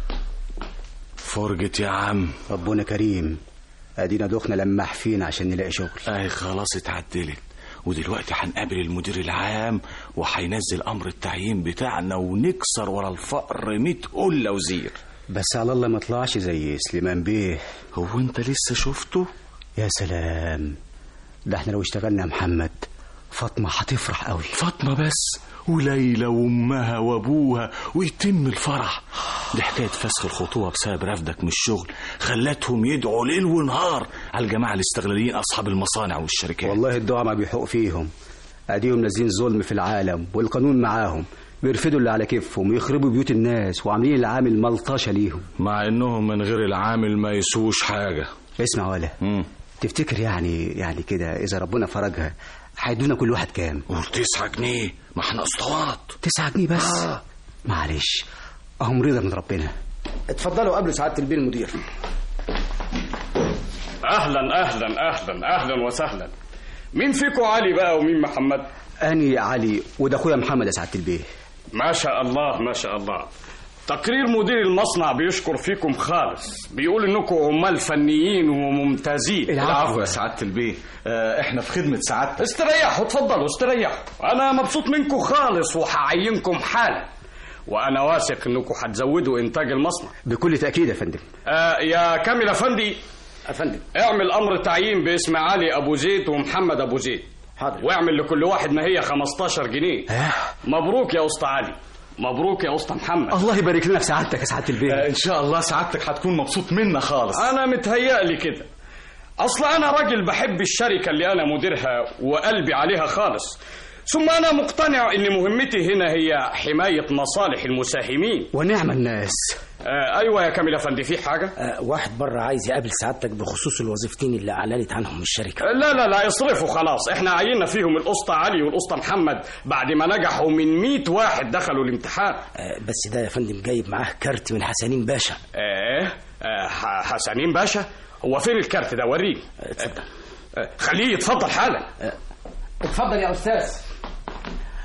فرجة يا عم ربنا كريم ادينا دخنا لماح فينا عشان نلاقي شغل اهي خلاص اتعدلت ودلوقتي هنقابل المدير العام وهينزل امر التعيين بتاعنا ونكسر ورا الفقر 100 قله وزير بس على الله ما طلعش زي سليمان بيه هو انت لسه شفته يا سلام ده احنا لو اشتغلنا يا محمد فاطمة هتفرح قوي فاطمة بس وليلى وامها وابوها ويتم الفرح دي حكايه فسخ الخطوبه بسبب رفدك من الشغل خلتهم يدعوا ليل ونهار على الجماعه الاستغلاليين اصحاب المصانع والشركات والله الدعاء ما بيحق فيهم اديهم نازلين ظلم في العالم والقانون معاهم بيرفدوا اللي على كيفهم ويخربوا بيوت الناس وعاملين العامل ملطشه ليهم مع انهم من غير العامل ما يسوش حاجه اسمع ولا مم. تفتكر يعني يعني كده اذا ربنا فرجها هيدونا كل واحد كام قول تسعة جنيه ما احنا اسطوات تسعة جنيه بس آه. معلش اهم رضا من ربنا اتفضلوا قبل سعاده البيه المدير اهلا اهلا اهلا اهلا وسهلا مين فيكم علي بقى ومين محمد اني علي وده اخويا محمد يا سعاده البيه ما شاء الله ما شاء الله تقرير مدير المصنع بيشكر فيكم خالص بيقول انكم عمال فنيين وممتازين العفو يا سعاده البيه آه احنا في خدمه سعادتك استريحوا اتفضلوا استريحوا انا مبسوط منكم خالص وهعينكم حالا وانا واثق انكم هتزودوا انتاج المصنع بكل تاكيد يا فندم آه يا كامل افندي افندم اعمل امر تعيين باسم علي ابو زيد ومحمد ابو زيد حاضر واعمل لكل واحد ما هي 15 جنيه مبروك يا اسطى علي مبروك يا اسطى محمد الله يبارك لنا في سعادتك يا سعاده البيه آه ان شاء الله سعادتك هتكون مبسوط منا خالص انا متهيألي كده اصل انا راجل بحب الشركه اللي انا مديرها وقلبي عليها خالص ثم انا مقتنع ان مهمتي هنا هي حمايه مصالح المساهمين ونعم الناس آه ايوه يا كامل افندي في حاجه آه واحد بره عايز يقابل سعادتك بخصوص الوظيفتين اللي اعلنت عنهم الشركه آه لا لا لا اصرفوا خلاص احنا عيننا فيهم الاسطى علي والاسطى محمد بعد ما نجحوا من 100 واحد دخلوا الامتحان آه بس ده يا فندم جايب معاه كارت من حسنين باشا ايه آه ح- حسنين باشا هو فين الكارت ده وريني آه، اتفضل آه، خليه يتفضل حالا اتفضل يا استاذ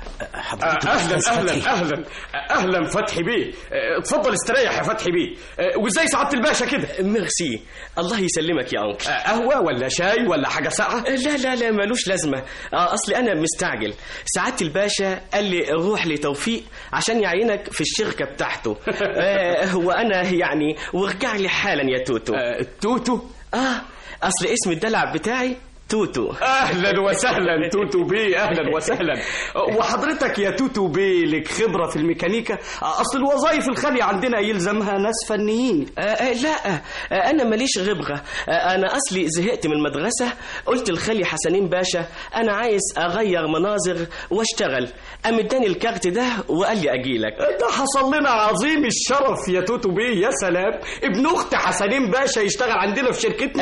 آه، اهلا اهلا اهلا اهلا فتحي بيه آه، اتفضل استريح يا فتحي بيه آه، وازاي سعاده الباشا كده ميرسي الله يسلمك يا انكل قهوه ولا شاي ولا حاجه ساقعه لا لا لا ملوش لازمه آه، اصلي انا مستعجل سعاده الباشا قال لي روح لتوفيق عشان يعينك في الشركه بتاعته آه، وانا يعني وارجع لي حالا يا توتو توتو اه اصل اسم الدلع بتاعي توتو اهلا وسهلا توتو بيه اهلا وسهلا وحضرتك يا توتو بيه لك خبره في الميكانيكا اصل الوظائف الخاليه عندنا يلزمها ناس فنيين آه آه لا آه انا ماليش غبغه آه انا اصلي زهقت من المدرسه قلت لخالي حسنين باشا انا عايز اغير مناظر واشتغل قام اداني الكارت ده وقال لي اجيلك ده حصل لنا عظيم الشرف يا توتو بيه يا سلام ابن اخت حسنين باشا يشتغل عندنا في شركتنا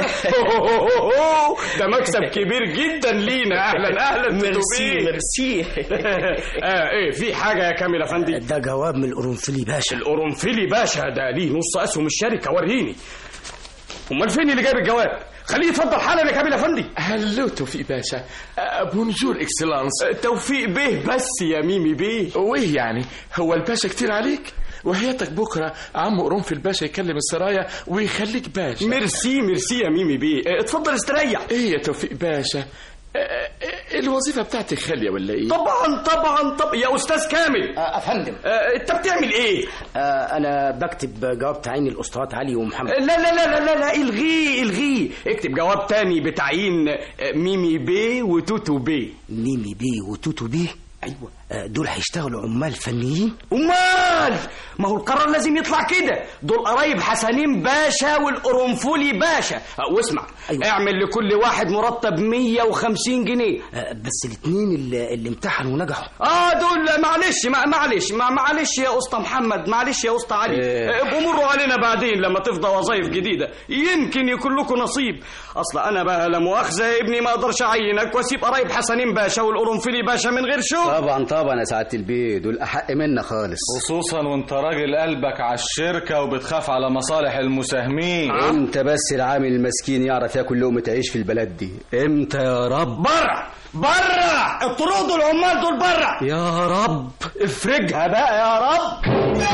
ده مكسب كبير جدا لينا اهلا اهلا توتو ميرسي بيه ميرسي آه ايه في حاجه يا كامل افندي ده جواب من القرنفلي باشا القرنفلي باشا ده ليه نص اسهم الشركه وريني امال فين اللي جايب الجواب خليه يتفضل حالا يا كامل افندي هلو توفيق باشا آه، بونجور اكسلانس توفيق بيه بس يا ميمي بيه وايه يعني هو الباشا كتير عليك وحياتك بكره عم قرنفل الباشا يكلم السرايا ويخليك باشا ميرسي ميرسي يا ميمي بيه اه، اتفضل استريح ايه يا توفيق باشا آه، آه، الوظيفه بتاعتك خاليه ولا ايه طبعا طبعا طب يا استاذ كامل افندم اه، انت بتعمل ايه آه انا بكتب جواب تعيين الاسطوات علي ومحمد لا لا لا لا لا, لا الغيه الغيه اكتب جواب تاني بتعيين اه، ميمي بيه وتوتو بيه ميمي بيه وتوتو بيه ايوه آه دول هيشتغلوا عمال فنيين امال ما هو القرار لازم يطلع كده دول قرايب حسنين باشا والقرنفلي باشا اه، واسمع أيوة. اعمل لكل واحد مرتب 150 جنيه آه بس الاثنين اللي, اللي امتحنوا ونجحوا اه دول معلش ما- معلش ما- معلش يا اسطى محمد معلش يا اسطى علي إيه. اه، ابقوا مروا علينا بعدين لما تفضى وظايف جديده يمكن يكون لكم نصيب اصل انا بقى لا مؤاخذه يا ابني ما اقدرش اعينك واسيب قرايب حسنين باشا والقرنفلي باشا من غير شغل طبعا طبعا يا سعاده البيه دول احق منا خالص خصوصا وانت راجل قلبك على الشركة وبتخاف على مصالح المساهمين امتى بس العامل المسكين يعرف ياكل لقمه عيش في البلد دي امتى يا رب بره بره اطردوا العمال دول بره يا رب افرجها بقى يا رب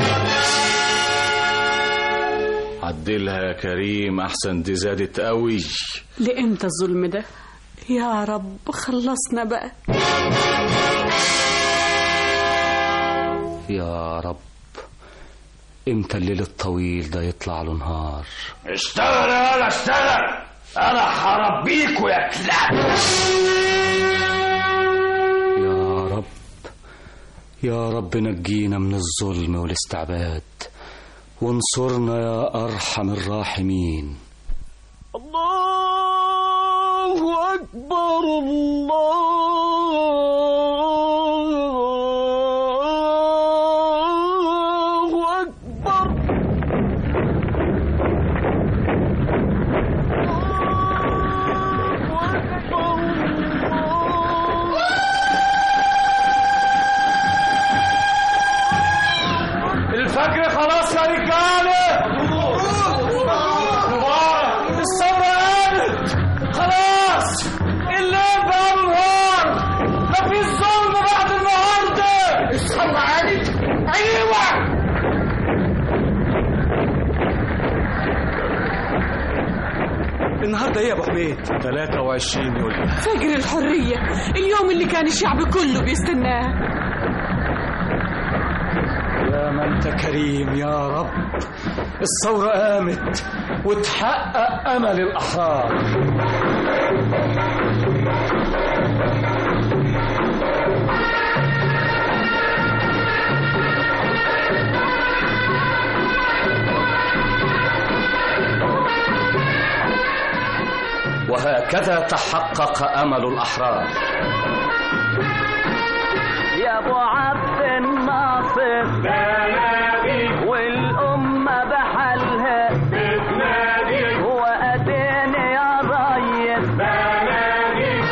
عدلها يا كريم احسن دي زادت قوي لامتى الظلم ده يا رب خلصنا بقى يا رب امتى الليل الطويل ده يطلع له نهار اشتغل يا ولا اشتغل انا هربيكوا يا كلاب يا رب يا رب نجينا من الظلم والاستعباد وانصرنا يا أرحم الراحمين الله اكبر الله اكبر الفجر خلاص يا رجاله الصبر قامت خلاص الليل بقى نهار مفيش ظلم بعد النهارده الصبر قامت ايوه النهارده ايه يا ابو حميد 23 يوليو فجر الحرية اليوم اللي كان الشعب كله بيستناه يا ما انت كريم يا رب الثورة قامت وتحقق أمل الأحرار وهكذا تحقق أمل الأحرار يا ابو عبد الناصر بلادي والامه بحالها بتنادي واديني يا ريس بلادي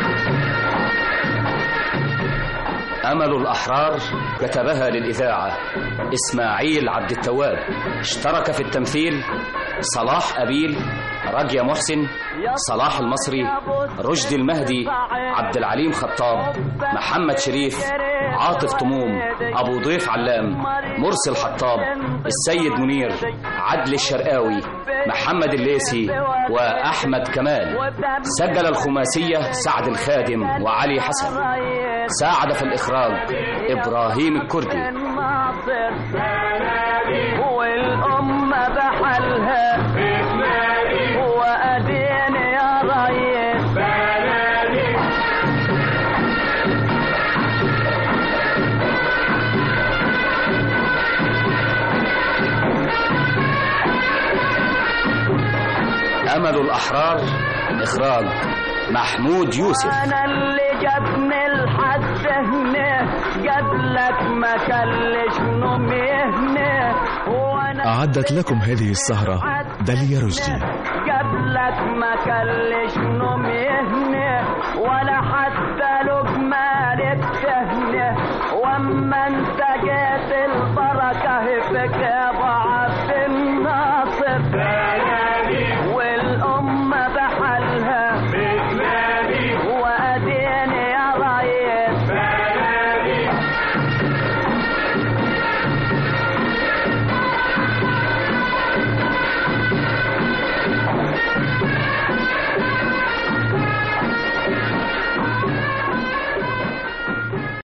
أمل الأحرار كتبها للإذاعة إسماعيل عبد التواب اشترك في التمثيل صلاح أبيل راجية محسن صلاح المصري رشدي المهدي عبد العليم خطاب محمد شريف عاطف طموم أبو ضيف علام مرسل حطاب السيد منير عدل الشرقاوي محمد الليسي وأحمد كمال سجل الخماسية سعد الخادم وعلي حسن ساعد في الإخراج إبراهيم الكردي والأمة بحالها وأدين يا ريس أمل الأحرار إخراج محمود يوسف أنا اللي جابني لحد هنا قبلك ما كلش نومي هنا وأنا أعدت لكم هذه السهرة داليا رشدي قبلك ما كلش نومي